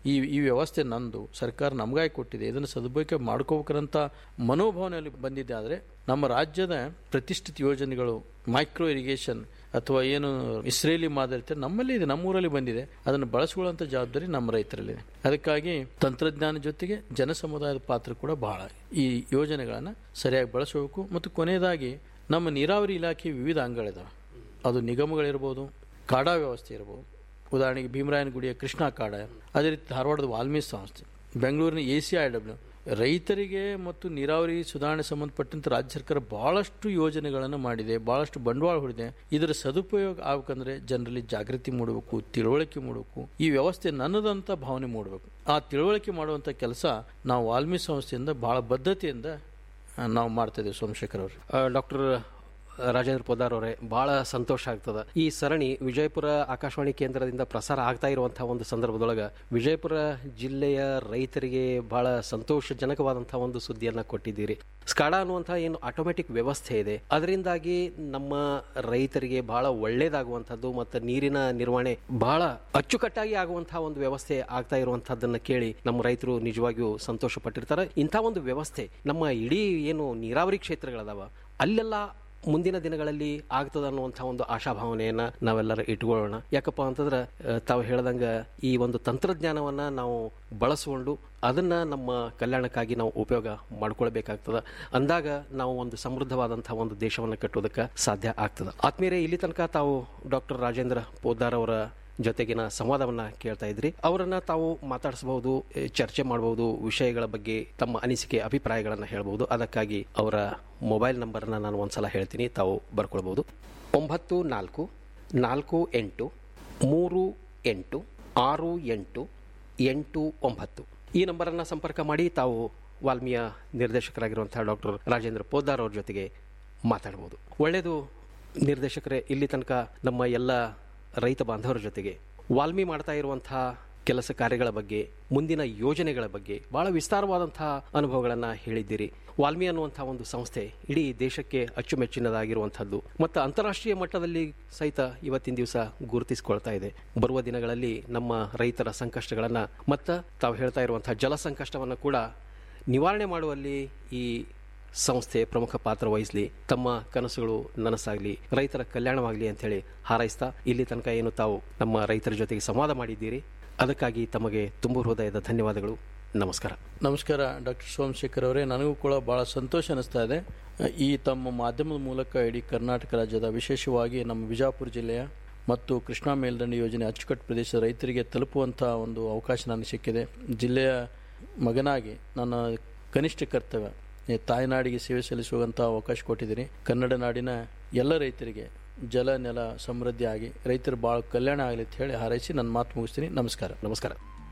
ಈ ಈ ವ್ಯವಸ್ಥೆ ನಂದು ಸರ್ಕಾರ ನಮಗಾಗಿ ಕೊಟ್ಟಿದೆ ಇದನ್ನು ಸದುಪಯೋಗ ಮಾಡ್ಕೋಬೇಕಂತ ಮನೋಭಾವನೆಯಲ್ಲಿ ಬಂದಿದೆ ಆದರೆ ನಮ್ಮ ರಾಜ್ಯದ ಪ್ರತಿಷ್ಠಿತ ಯೋಜನೆಗಳು ಮೈಕ್ರೋ ಇರಿಗೇಷನ್ ಅಥವಾ ಏನು ಇಸ್ರೇಲಿ ಮಾದರಿ ಇರ್ತದೆ, ನಮ್ಮಲ್ಲಿ ಇದೆ ನಮ್ಮೂರಲ್ಲಿ ಬಂದಿದೆ ಅದನ್ನು ಬಳಸಿಕೊಳ್ಳುವಂಥ ಜವಾಬ್ದಾರಿ ನಮ್ಮ ರೈತರಲ್ಲಿದೆ ಅದಕ್ಕಾಗಿ ತಂತ್ರಜ್ಞಾನ ಜೊತೆಗೆ ಜನ ಸಮುದಾಯದ ಪಾತ್ರ ಕೂಡ ಬಹಳ ಈ ಯೋಜನೆಗಳನ್ನು ಸರಿಯಾಗಿ ಬಳಸಬೇಕು ಮತ್ತು ಕೊನೆಯದಾಗಿ ನಮ್ಮ ನೀರಾವರಿ ಇಲಾಖೆ ವಿವಿಧ ಅಂಗಗಳಿದಾವೆ ಅದು ನಿಗಮಗಳಿರ್ಬೋದು ಕಾಡಾ ವ್ಯವಸ್ಥೆ ಇರ್ಬೋದು ಉದಾಹರಣೆಗೆ ಭೀಮರಾಯನಗುಡಿಯ ಕೃಷ್ಣ ಕಾಡ ಅದೇ ರೀತಿ ಧಾರವಾಡದ ವಾಲ್ಮೀಕಿ ಸಂಸ್ಥೆ ಬೆಂಗಳೂರಿನ ಎ ಸಿ ಐ ಡಬ್ಲ್ಯೂ ರೈತರಿಗೆ ಮತ್ತು ನೀರಾವರಿ ಸುಧಾರಣೆ ಸಂಬಂಧಪಟ್ಟಂತೆ ರಾಜ್ಯ ಸರ್ಕಾರ ಬಹಳಷ್ಟು ಯೋಜನೆಗಳನ್ನು ಮಾಡಿದೆ ಬಹಳಷ್ಟು ಬಂಡವಾಳ ಹೂಡಿದೆ ಇದರ ಸದುಪಯೋಗ ಆಗ್ಬೇಕಂದ್ರೆ ಜನರಲ್ಲಿ ಜಾಗೃತಿ ಮೂಡಬೇಕು ತಿಳುವಳಿಕೆ ಮೂಡಬೇಕು ಈ ವ್ಯವಸ್ಥೆ ನನ್ನದಂತ ಭಾವನೆ ಮೂಡಬೇಕು ಆ ತಿಳುವಳಿಕೆ ಮಾಡುವಂಥ ಕೆಲಸ ನಾವು ವಾಲ್ಮೀಕಿ ಸಂಸ್ಥೆಯಿಂದ ಬಹಳ ಬದ್ಧತೆಯಿಂದ ಆ, ನಾವು ಮಾಡ್ತಾ ಇದ್ದೇವೆ ಸೋಮಶೇಖರ್ ಅವರು ಡಾಕ್ಟರ್ ರಾಜೇಂದ್ರ ಪೋದಾರ್ ಅವರೇ ಬಹಳ ಸಂತೋಷ ಆಗ್ತದ ಈ ಸರಣಿ ವಿಜಯಪುರ ಆಕಾಶವಾಣಿ ಕೇಂದ್ರದಿಂದ ಪ್ರಸಾರ ಆಗ್ತಾ ಇರುವಂತಹ ಒಂದು ಸಂದರ್ಭದೊಳಗ ವಿಜಯಪುರ ಜಿಲ್ಲೆಯ ರೈತರಿಗೆ ಬಹಳ ಸಂತೋಷಜನಕವಾದಂತಹ ಒಂದು ಸುದ್ದಿಯನ್ನ ಕೊಟ್ಟಿದ್ದೀರಿ ಸ್ಕಾಡಾ ಅನ್ನುವಂತಹ ಏನು ಆಟೋಮೆಟಿಕ್ ವ್ಯವಸ್ಥೆ ಇದೆ ಅದರಿಂದಾಗಿ ನಮ್ಮ ರೈತರಿಗೆ ಬಹಳ ಒಳ್ಳೇದಾಗುವಂಥದ್ದು ಮತ್ತು ನೀರಿನ ನಿರ್ವಹಣೆ ಬಹಳ ಅಚ್ಚುಕಟ್ಟಾಗಿ ಆಗುವಂತಹ ಒಂದು ವ್ಯವಸ್ಥೆ ಆಗ್ತಾ ಇರುವಂತಹದ್ದನ್ನ ಕೇಳಿ ನಮ್ಮ ರೈತರು ನಿಜವಾಗಿಯೂ ಸಂತೋಷ ಪಟ್ಟಿರ್ತಾರೆ ಇಂಥ ಒಂದು ವ್ಯವಸ್ಥೆ ನಮ್ಮ ಇಡೀ ಏನು ನೀರಾವರಿ ಕ್ಷೇತ್ರಗಳದಾವ ಅಲ್ಲೆಲ್ಲ ಮುಂದಿನ ದಿನಗಳಲ್ಲಿ ಆಗ್ತದ ಅನ್ನುವಂಥ ಒಂದು ಆಶಾಭಾವನೆಯನ್ನ ನಾವೆಲ್ಲರೂ ಇಟ್ಕೊಳ್ಳೋಣ ಯಾಕಪ್ಪ ಅಂತಂದ್ರೆ ಆ, ತಾವು ಹೇಳ್ದಂಗ ಈ ಒಂದು ತಂತ್ರಜ್ಞಾನವನ್ನ ನಾವು ಬಳಸಿಕೊಂಡು ಅದನ್ನ ನಮ್ಮ ಕಲ್ಯಾಣಕ್ಕಾಗಿ ನಾವು ಉಪಯೋಗ ಮಾಡ್ಕೊಳ್ಬೇಕಾಗ್ತದ ಅಂದಾಗ ನಾವು ಒಂದು ಸಮೃದ್ಧವಾದಂತಹ ಒಂದು ದೇಶವನ್ನು ಕಟ್ಟೋದಕ್ಕೆ ಸಾಧ್ಯ ಆಗ್ತದ ಆತ್ಮೀಯರೇ ಇಲ್ಲಿ ತನಕ ತಾವು ಡಾಕ್ಟರ್ ರಾಜೇಂದ್ರ ಪೋದ್ದಾರ್ ಅವರ ಜೊತೆಗಿನ ಸಂವಾದವನ್ನ ಕೇಳ್ತಾ ಇದ್ರಿ ಅವರನ್ನ ತಾವು ಮಾತಾಡಿಸಬಹುದು ಎ, ಚರ್ಚೆ ಮಾಡಬಹುದು ವಿಷಯಗಳ ಬಗ್ಗೆ ತಮ್ಮ ಅನಿಸಿಕೆ ಅಭಿಪ್ರಾಯಗಳನ್ನ ಹೇಳಬಹುದು ಅದಕ್ಕಾಗಿ ಅವರ ಮೊಬೈಲ್ ನಂಬರ್ನ ನಾನು ಒಂದ್ಸಲ ಹೇಳ್ತೀನಿ ತಾವು ಬರ್ಕೊಳ್ಬಹುದು ಒಂಬತ್ತು ನಾಲ್ಕು ನಾಲ್ಕು ಎಂಟು ಮೂರು ಎಂಟು ಆರು ಎಂಟು ಎಂಟು ಒಂಬತ್ತು ಈ ನಂಬರನ್ನು ಸಂಪರ್ಕ ಮಾಡಿ ತಾವು ವಾಲ್ಮೀಯ ನಿರ್ದೇಶಕರಾಗಿರುವಂತಹ ಡಾಕ್ಟರ್ ರಾಜೇಂದ್ರ ಪೋದ್ದಾರ್ ಅವ್ರ ಜೊತೆಗೆ ಮಾತಾಡ್ಬೋದು ಒಳ್ಳೆಯದು ನಿರ್ದೇಶಕರೇ ಇಲ್ಲಿ ತನಕ ನಮ್ಮ ಎಲ್ಲ ರೈತ ಬಾಂಧವರ ಜೊತೆಗೆ ವಾಲ್ಮಿ ಮಾಡ್ತಾ ಇರುವಂತಹ ಕೆಲಸ ಕಾರ್ಯಗಳ ಬಗ್ಗೆ ಮುಂದಿನ ಯೋಜನೆಗಳ ಬಗ್ಗೆ ಬಹಳ ವಿಸ್ತಾರವಾದಂತಹ ಅನುಭವಗಳನ್ನು ಹೇಳಿದ್ದೀರಿ ವಾಲ್ಮಿ ಅನ್ನುವಂತಹ ಒಂದು ಸಂಸ್ಥೆ ಇಡೀ ದೇಶಕ್ಕೆ ಅಚ್ಚುಮೆಚ್ಚಿನದಾಗಿರುವಂಥದ್ದು ಮತ್ತು ಅಂತಾರಾಷ್ಟ್ರೀಯ ಮಟ್ಟದಲ್ಲಿ ಸಹಿತ ಇವತ್ತಿನ ದಿವಸ ಗುರುತಿಸಿಕೊಳ್ತಾ ಇದೆ ಬರುವ ದಿನಗಳಲ್ಲಿ ನಮ್ಮ ರೈತರ ಸಂಕಷ್ಟಗಳನ್ನು ಮತ್ತು ತಾವು ಹೇಳ್ತಾ ಇರುವಂತಹ ಜಲ ಸಂಕಷ್ಟವನ್ನು ಕೂಡ ನಿವಾರಣೆ ಮಾಡುವಲ್ಲಿ ಈ ಸಂಸ್ಥೆ ಪ್ರಮುಖ ಪಾತ್ರ ವಹಿಸಲಿ ತಮ್ಮ ಕನಸುಗಳು ನನಸಾಗಲಿ ರೈತರ ಕಲ್ಯಾಣವಾಗಲಿ ಅಂತೇಳಿ ಹಾರೈಸ್ತಾ ಇಲ್ಲಿ ತನಕ ಏನು ತಾವು ನಮ್ಮ ರೈತರ ಜೊತೆಗೆ ಸಂವಾದ ಮಾಡಿದ್ದೀರಿ ಅದಕ್ಕಾಗಿ ತಮಗೆ ತುಂಬ ಹೃದಯದ ಧನ್ಯವಾದಗಳು ನಮಸ್ಕಾರ ನಮಸ್ಕಾರ ಡಾಕ್ಟರ್ ಸೋಮಶೇಖರ್ ಅವರೇ ನನಗೂ ಕೂಡ ಬಹಳ ಸಂತೋಷ ಅನಿಸ್ತಾ ಇದೆ ಈ ತಮ್ಮ ಮಾಧ್ಯಮದ ಮೂಲಕ ಇಡೀ ಕರ್ನಾಟಕ ರಾಜ್ಯದ ವಿಶೇಷವಾಗಿ ನಮ್ಮ ವಿಜಾಪುರ ಜಿಲ್ಲೆಯ ಮತ್ತು ಕೃಷ್ಣಾ ಮೇಲ್ದಂಡೆ ಯೋಜನೆ ಅಚ್ಚುಕಟ್ಟು ಪ್ರದೇಶದ ರೈತರಿಗೆ ತಲುಪುವಂಥ ಒಂದು ಅವಕಾಶ ನನಗೆ ಸಿಕ್ಕಿದೆ ಜಿಲ್ಲೆಯ ಮಗನಾಗಿ ನನ್ನ ಕನಿಷ್ಠ ಕರ್ತವ್ಯ ಈ ತಾಯ್ನಾಡಿಗೆ ಸೇವೆ ಸಲ್ಲಿಸುವಂಥ ಅವಕಾಶ ಕೊಟ್ಟಿದ್ದೀನಿ ಕನ್ನಡ ನಾಡಿನ ಎಲ್ಲ ರೈತರಿಗೆ ಜಲ ನೆಲ ಸಮೃದ್ಧಿ ಆಗಿ ರೈತರು ಭಾಳ ಕಲ್ಯಾಣ ಆಗಲಿ ಅಂತ ಹೇಳಿ ಹಾರೈಸಿ ನನ್ನ ಮಾತು ಮುಗಿಸ್ತೀನಿ ನಮಸ್ಕಾರ ನಮಸ್ಕಾರ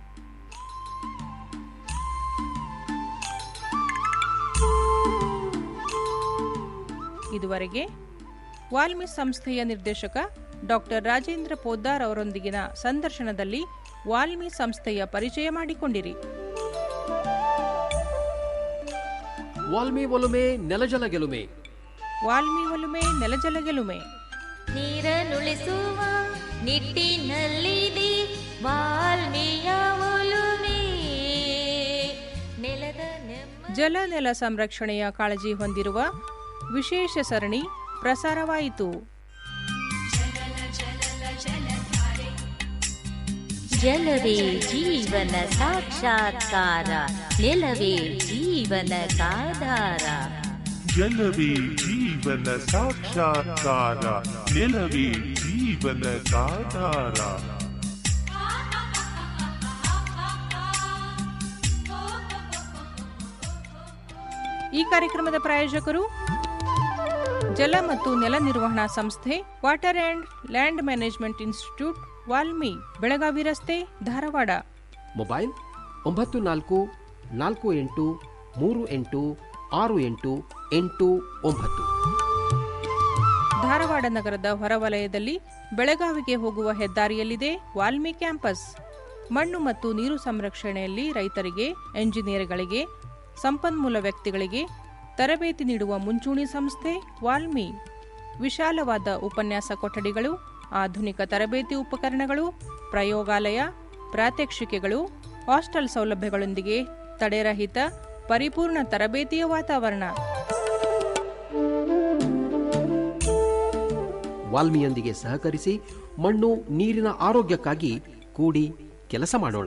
ಇದುವರೆಗೆ ವಾಲ್ಮಿ ಸಂಸ್ಥೆಯ ನಿರ್ದೇಶಕ ಡಾಕ್ಟರ್ ರಾಜೇಂದ್ರ ಪೋದ್ದಾರ್ ಅವರೊಂದಿಗಿನ ಸಂದರ್ಶನದಲ್ಲಿ ವಾಲ್ಮಿ ಸಂಸ್ಥೆಯ ಪರಿಚಯ ಮಾಡಿಕೊಂಡಿರಿ ವಾಲ್ಮಿ ಒಲುಮೆ ನೆಲಜಲ ಗೆಲುಮೆ ವಾಲ್ಮಿ ಒಲುಮೆ ನೆಲಜಲ ಗೆಲುಮೆ ನೀರನ್ನುಳಿಸುವ ನಿಟ್ಟಿನಲ್ಲಿದೆ ವಾಲ್ಮೀಯ ಒಲುಮೆ ನೆಲದ ನೆಮ್ಮ ಜಲ ನೆಲ ಸಂರಕ್ಷಣೆಯ ಕಾಳಜಿ ಹೊಂದಿರುವ ವಿಶೇಷ ಸರಣಿ ಪ್ರಸಾರವಾಯಿತು ಜಲವೇ ಜೀವನ ಸಾಕ್ಷಾತ್ಕಾರ ನೆಲವೇ ಜೀವನದಾಧಾರ ಜಲವೇ ಜೀವನ ಸಾಕ್ಷಾತ್ಕಾರ ನೆಲವೇ ಜೀವನದಾಧಾರ ಈ ಕಾರ್ಯಕ್ರಮದ ಪ್ರಾಯೋಜಕರು ಜಲ ಮತ್ತು ನೆಲ ನಿರ್ವಹಣಾ ಸಂಸ್ಥೆ water and land management institute WALMI Belagavi ರಸ್ತೆ ಧಾರವಾಡ ಮೊಬೈಲ್ ಒಂಬತ್ತು ನಾಲ್ಕು ನಾಲ್ಕು ಎಂಟು ಮೂರು ಎಂಟು ಆರು ಎಂಟು ಎಂಟು ಒಂಬತ್ತು ಧಾರವಾಡ ನಗರದ ಹೊರವಲಯದಲ್ಲಿ ಬೆಳಗಾವಿಗೆ ಹೋಗುವ ಹೆದ್ದಾರಿಯಲ್ಲಿದೆ ವಾಲ್ಮಿ ಕ್ಯಾಂಪಸ್ ಮಣ್ಣು ಮತ್ತು ನೀರು ಸಂರಕ್ಷಣೆಯಲ್ಲಿ ರೈತರಿಗೆ ಎಂಜಿನಿಯರ್ಗಳಿಗೆ ಸಂಪನ್ಮೂಲ ವ್ಯಕ್ತಿಗಳಿಗೆ ತರಬೇತಿ ನೀಡುವ ಮುಂಚೂಣಿ ಸಂಸ್ಥೆ ವಾಲ್ಮಿ ವಿಶಾಲವಾದ ಉಪನ್ಯಾಸ ಕೊಠಡಿಗಳು ಆಧುನಿಕ ತರಬೇತಿ ಉಪಕರಣಗಳು ಪ್ರಯೋಗಾಲಯ ಪ್ರಾತ್ಯಕ್ಷಿಕೆಗಳು ಹಾಸ್ಟೆಲ್ ಸೌಲಭ್ಯಗಳೊಂದಿಗೆ ತಡೆರಹಿತ ಪರಿಪೂರ್ಣ ತರಬೇತಿಯ ವಾತಾವರಣ ವಾಲ್ಮಿಯೊಂದಿಗೆ ಸಹಕರಿಸಿ ಮಣ್ಣು ನೀರಿನ ಆರೋಗ್ಯಕ್ಕಾಗಿ ಕೂಡಿ ಕೆಲಸ ಮಾಡೋಣ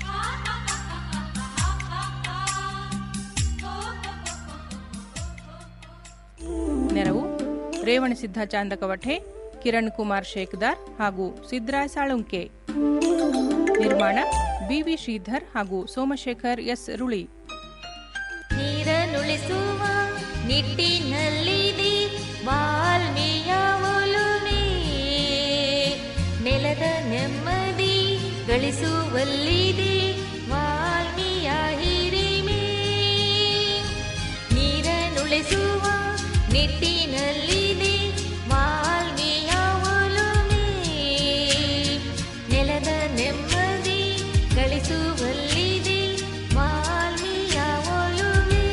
ನೆರವು ರೇವಣಸಿದ್ಧ ಚಾಂದಕವಠೆ ಕಿರಣ್ ಕುಮಾರ್ ಶೇಕ್ದಾರ್ ಹಾಗೂ ಸಿದ್ರಾಯ್ ಸಾಳುಂಕೆ ನಿರ್ಮಾಣ ಬಿವಿ ಶ್ರೀಧರ್ ಹಾಗೂ ಸೋಮಶೇಖರ್ ಎಸ್ ರುಳಿ ನೀರನ್ನುಳಿಸುವ ನಿಟ್ಟಿನಲ್ಲಿದೆ ವಾಲ್ಮೀಯ ಒಲುಮೆ ನೆಲದ ನೆಮ್ಮದಿ ಗಳಿಸುವಲ್ಲಿದೆ ವಾಲ್ಮೀಯ ಹಿರಿಮೆ ನೀರನ್ನುಳಿಸುವ ನಿಟ್ಟಿನಲ್ಲಿದೆ ವಾಲ್ಮೀಯ ಒಲುಮೆ ನೆಲದ ನೆಮ್ಮದಿ ಗಳಿಸುವಲ್ಲಿದೆ ವಾಲ್ಮೀಯ ಒಲುಮೆ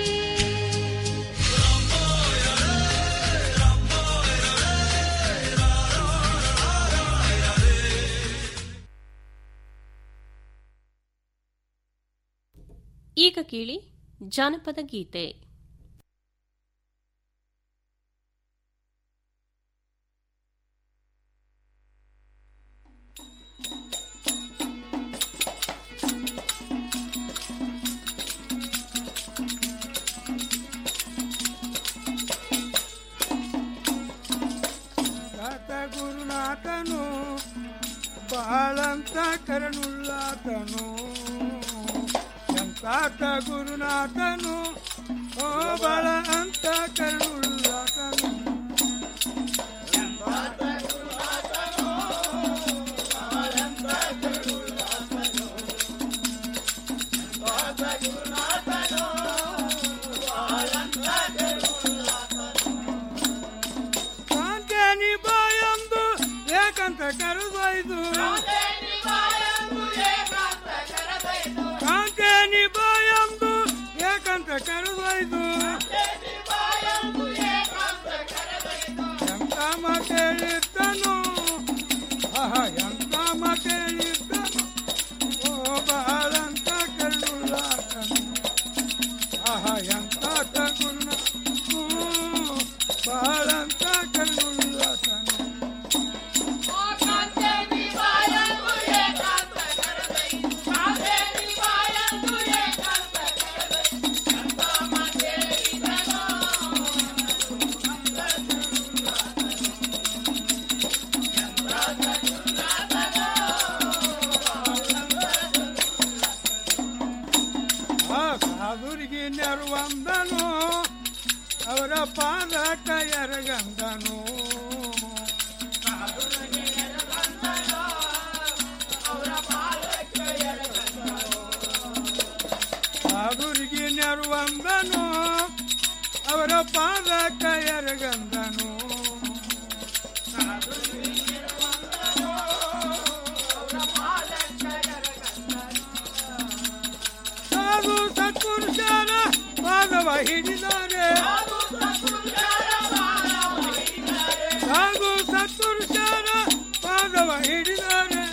ಈಗ ಕೇಳಿ ಜಾನಪದ ಗೀತೆ ತಾತ ಗುರುನಾಥನು ಬಾಳಂತ ಕರನುಲ್ಲಾತನು ಎಂತಾತ ಗುರುನಾಥನು ಓ ಬಾಳ ಅಂತ ಕರುಣುಲ್ಲಾತನು ಎಂತಾತ ಗುರುನಾಥನು, ಬಾಳಂತ ಕರುಣುಲ್ಲಾತನು. ಎಂತಾತ ಗುರುನಾಥನು, ಬಾಳಂತ ಕರುಣುಲ್ಲಾತನು. ಕಾಂತೇನಿ ಬಾಯಂದು ಏಕಂತ ಕರೆದೊಯ್ದು ಕಾಂತೇನಿ ಬಾಯಂದು ಏಕಂತ ಕರೆದೊಯ್ದು ಎಂತ ಮಕ್ಕಳಿರ್ತನು ಆಹ ಎಂತ ಮಕ್ಕಳಿರ್ತನು ಓ ಬಾಳಂತ ಕರುಣಾತನು ಆಹ ಎಂತ ಕರುಣ ಬಾಳಂತ ಕರುಣಾತನು ಆ ಸಾಧುರಿಗೆ ನೆರವಂದನು ಅವರ ಪಾದಕ ಎರಗಂದನು ಸಾಧುರಿಗೆ ನೆರವಂದನು ಅವರ ಪಾದಕ ಎರಗಂದನು ಸಾಧು ಸತ್ಪುರುಷರ ಪಾದವ ಹಿಡಿದರೆ ಸಾಧು ಸತ್ಪುರುಷರ ಪಾದವ ಹಿಡಿದರೆ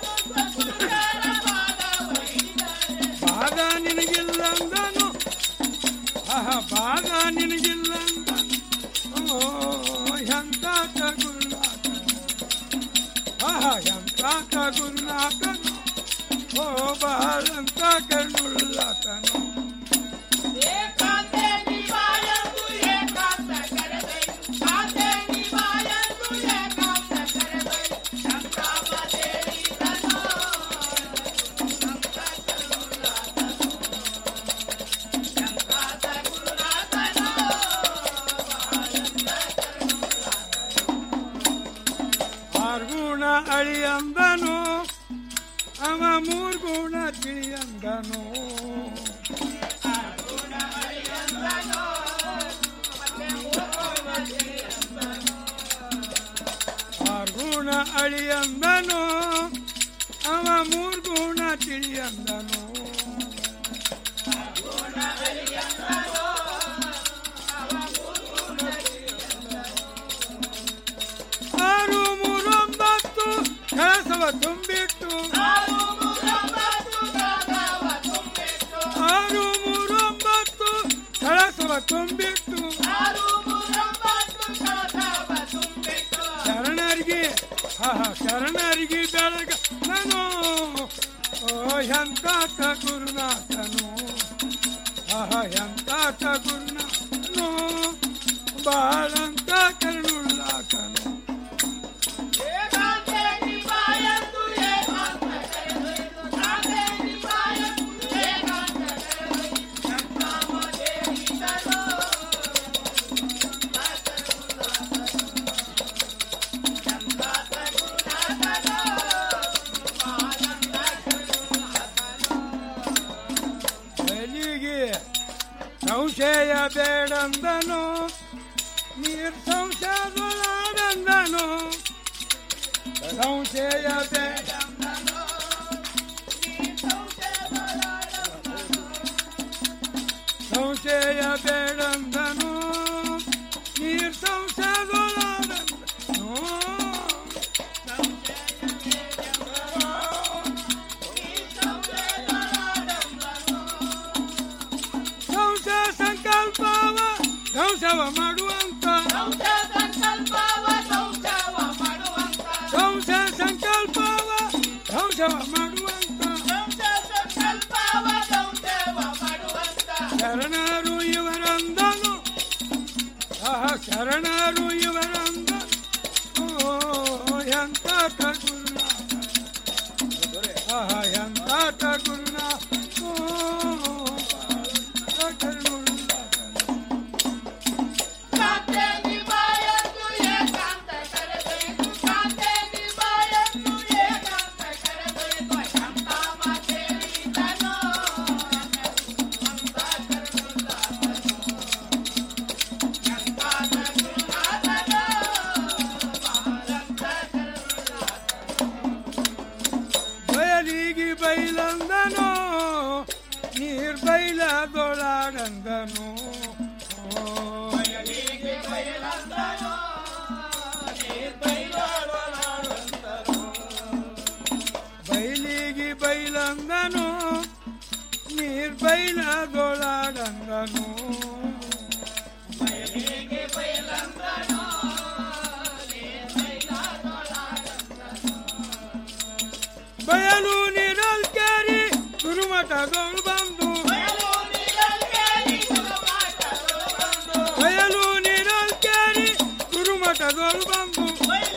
ಪಾದ ನಿನಗಿಲ್ಲಂದನು ಆಹ ಪಾದ ನಿನಗಿಲ್ಲಂದನು ಓ ಎಂತ ಗುರುನಾಥ ಆಹ ಎಂತ ಗುರುನಾಥನು ಓ ಬಾಳಂತ ಕರುಣುಳ್ಳಾತನು ಆರ್ಗುಣ ಅಳಿಯಂದನು ಅವ ಮೂರ್ಗುಣ ತಿಳಿಯಂದನು ಆರ್ಗುಣ ಅಳಿಯಂದನು ಅವ ಮೂರ್ಗುಣ ತಿಳಿಯಂದನು ಆರು ಮೂರೊಂಬತ್ತು ಕಳಸವ ತುಂಬಿಟ್ಟು ಆರು ಮೂರೊಂಬತ್ತು ಆಹ ಶರಣರಿಗೆ ಬೆಳಗ ನಾನು ಓ ಎಂತಾತ ಗುರುನಾಥನು ಆಹ ಎಂತಾತ ಗುರುನಾಥನು ಬಾಳಂತ ಕರುಣಾಕನು ಬಲಿಗೆ ಸಂಶಯ ಬೇಡಂದನು ನೀರ್ ಸಂಶಯದೊಳಾಡಂದನು ಸಂಶಯ ಬೇಡಂದನು ಸಂಶಯ ಬೇಡಂದನು ನೀರ್ ಸಂಶಯದೊಳಾಡಂದನು ಧ್ವಂಸ ಸಂಕಲ್ಪವ ಧ್ವಂಸವ ಮಾಡುವಂತ ಧ್ವಂಸ ಸಂಕಲ್ಪವ ಧ್ವಂಸವ ಮಾಡುವಂತ ಶರಣರು ಇವರಂದನು ಆಹ ಶರಣರು ಇವರಂದ ಓ ಎಂತ ಗುರುನಾಥ ಆಹ ಎಂತ ಗುರುನಾಥ ಓ ಬಯಲಿಗೆ ಬೈಲಂದನು ನೀರ್ ಬೈಲದೊಳಾಡಂದನು ಬೈಲಿಗೆ ಬೈಲಂದನು ನೀರ್ ಬೈಲದೊಳಾಡಂದನು ಬಯಲು ನೀರಲ್ ಕೇರಿ ಗುರುಮಠದೊಳು ಬಂದು ಬಯಲು ನೀರಲ್ ಕೇರಿ ಗುರುಮಠದೊಳು ಬಂದು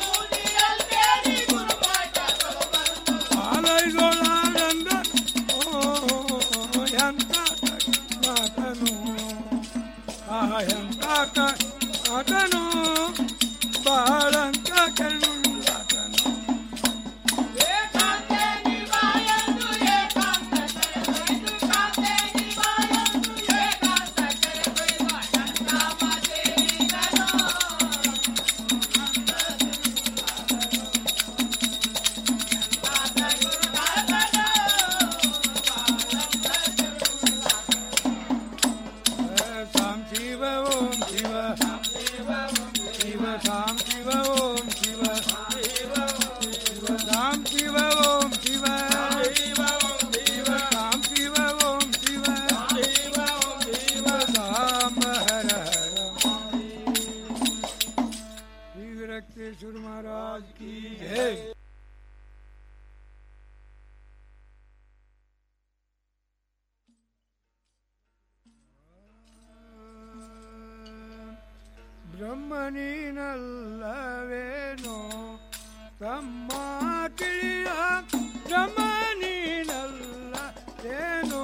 ಆಲೈದೊಳಾಡಂದ ಓ ಎಂತ ಮಾತನು ಆ ಎಂತ ಮಾತನು ಬಾಳಂತ ಕರುಣಾತನು ಸಾಂ ಶಿವ ಓಂ ಶಿವ ಶಿವ ಸಾಂ ಶಿವ ಓಂ ಶಿವ ಶಿವ ಸಾಂ ಶಿವ ಓಂ ಶಿವ ಶಿವ ಸಾಂ ಶಿವ ಓಂ ಶಿವ ಶಿವ ಸಾಂ ಹರ ಹರ ಶ್ರೀ ವಿರಕ್ತೇಶ್ವರ ಮಹಾರಾಜ್ ಕಿ ಜೈ ಬ್ರಹ್ಮನೀನಲ್ಲವೇನೋ ತಮ್ಮ ತಿಳಿಯ ಬ್ರಹ್ಮನೀನಲ್ಲ ಏನೋ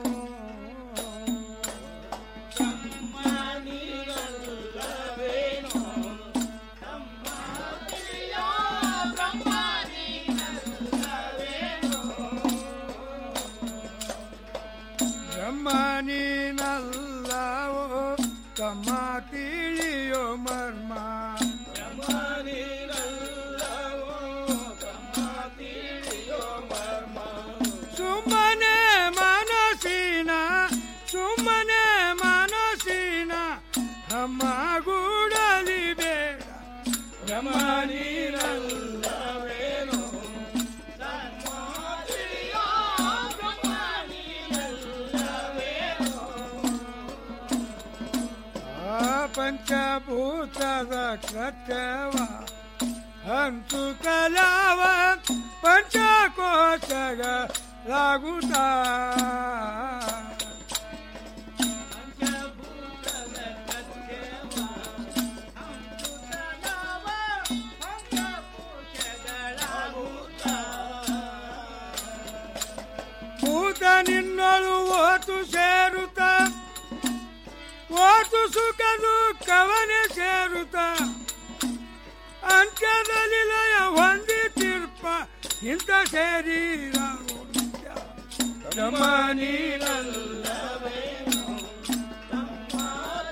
ಬ್ರಹ್ಮನೀನಲ್ಲವೋ ತಮ್ಮ ತಿಳಿಯೋ ಮರ್ಮ ಸುಮ್ಮನೆ ಮನಸ್ಸಿನ ಸುಮ್ಮನೆ ಮನಸ್ಸಿನ ನಮ್ಮ ಗೂಡಲಿ ಬೇಡ ಬ್ರಹ್ಮನೀನಲ್ಲವೇನೋ ಆ ಪಂಚಭೂತದ ಕೃತ್ಯವ ಹಂತು ಕಲಾವ ಪಂಚಕೋಶಗ ಲಾಗುತ್ತ ಭೂತ ನಿನ್ನಳು ಓತು ಸೇರುತ್ತ ಓತು ಸುಖದು ಕವನೆ ಸೇರುತ್ತ ಅಂತ್ಯದಲ್ಲಿ ಲಯ ಹೊಂದಿ ತೀರ್ಪ ಇಂಥ ಶರೀರ ನೀನಲ್ಲವೇ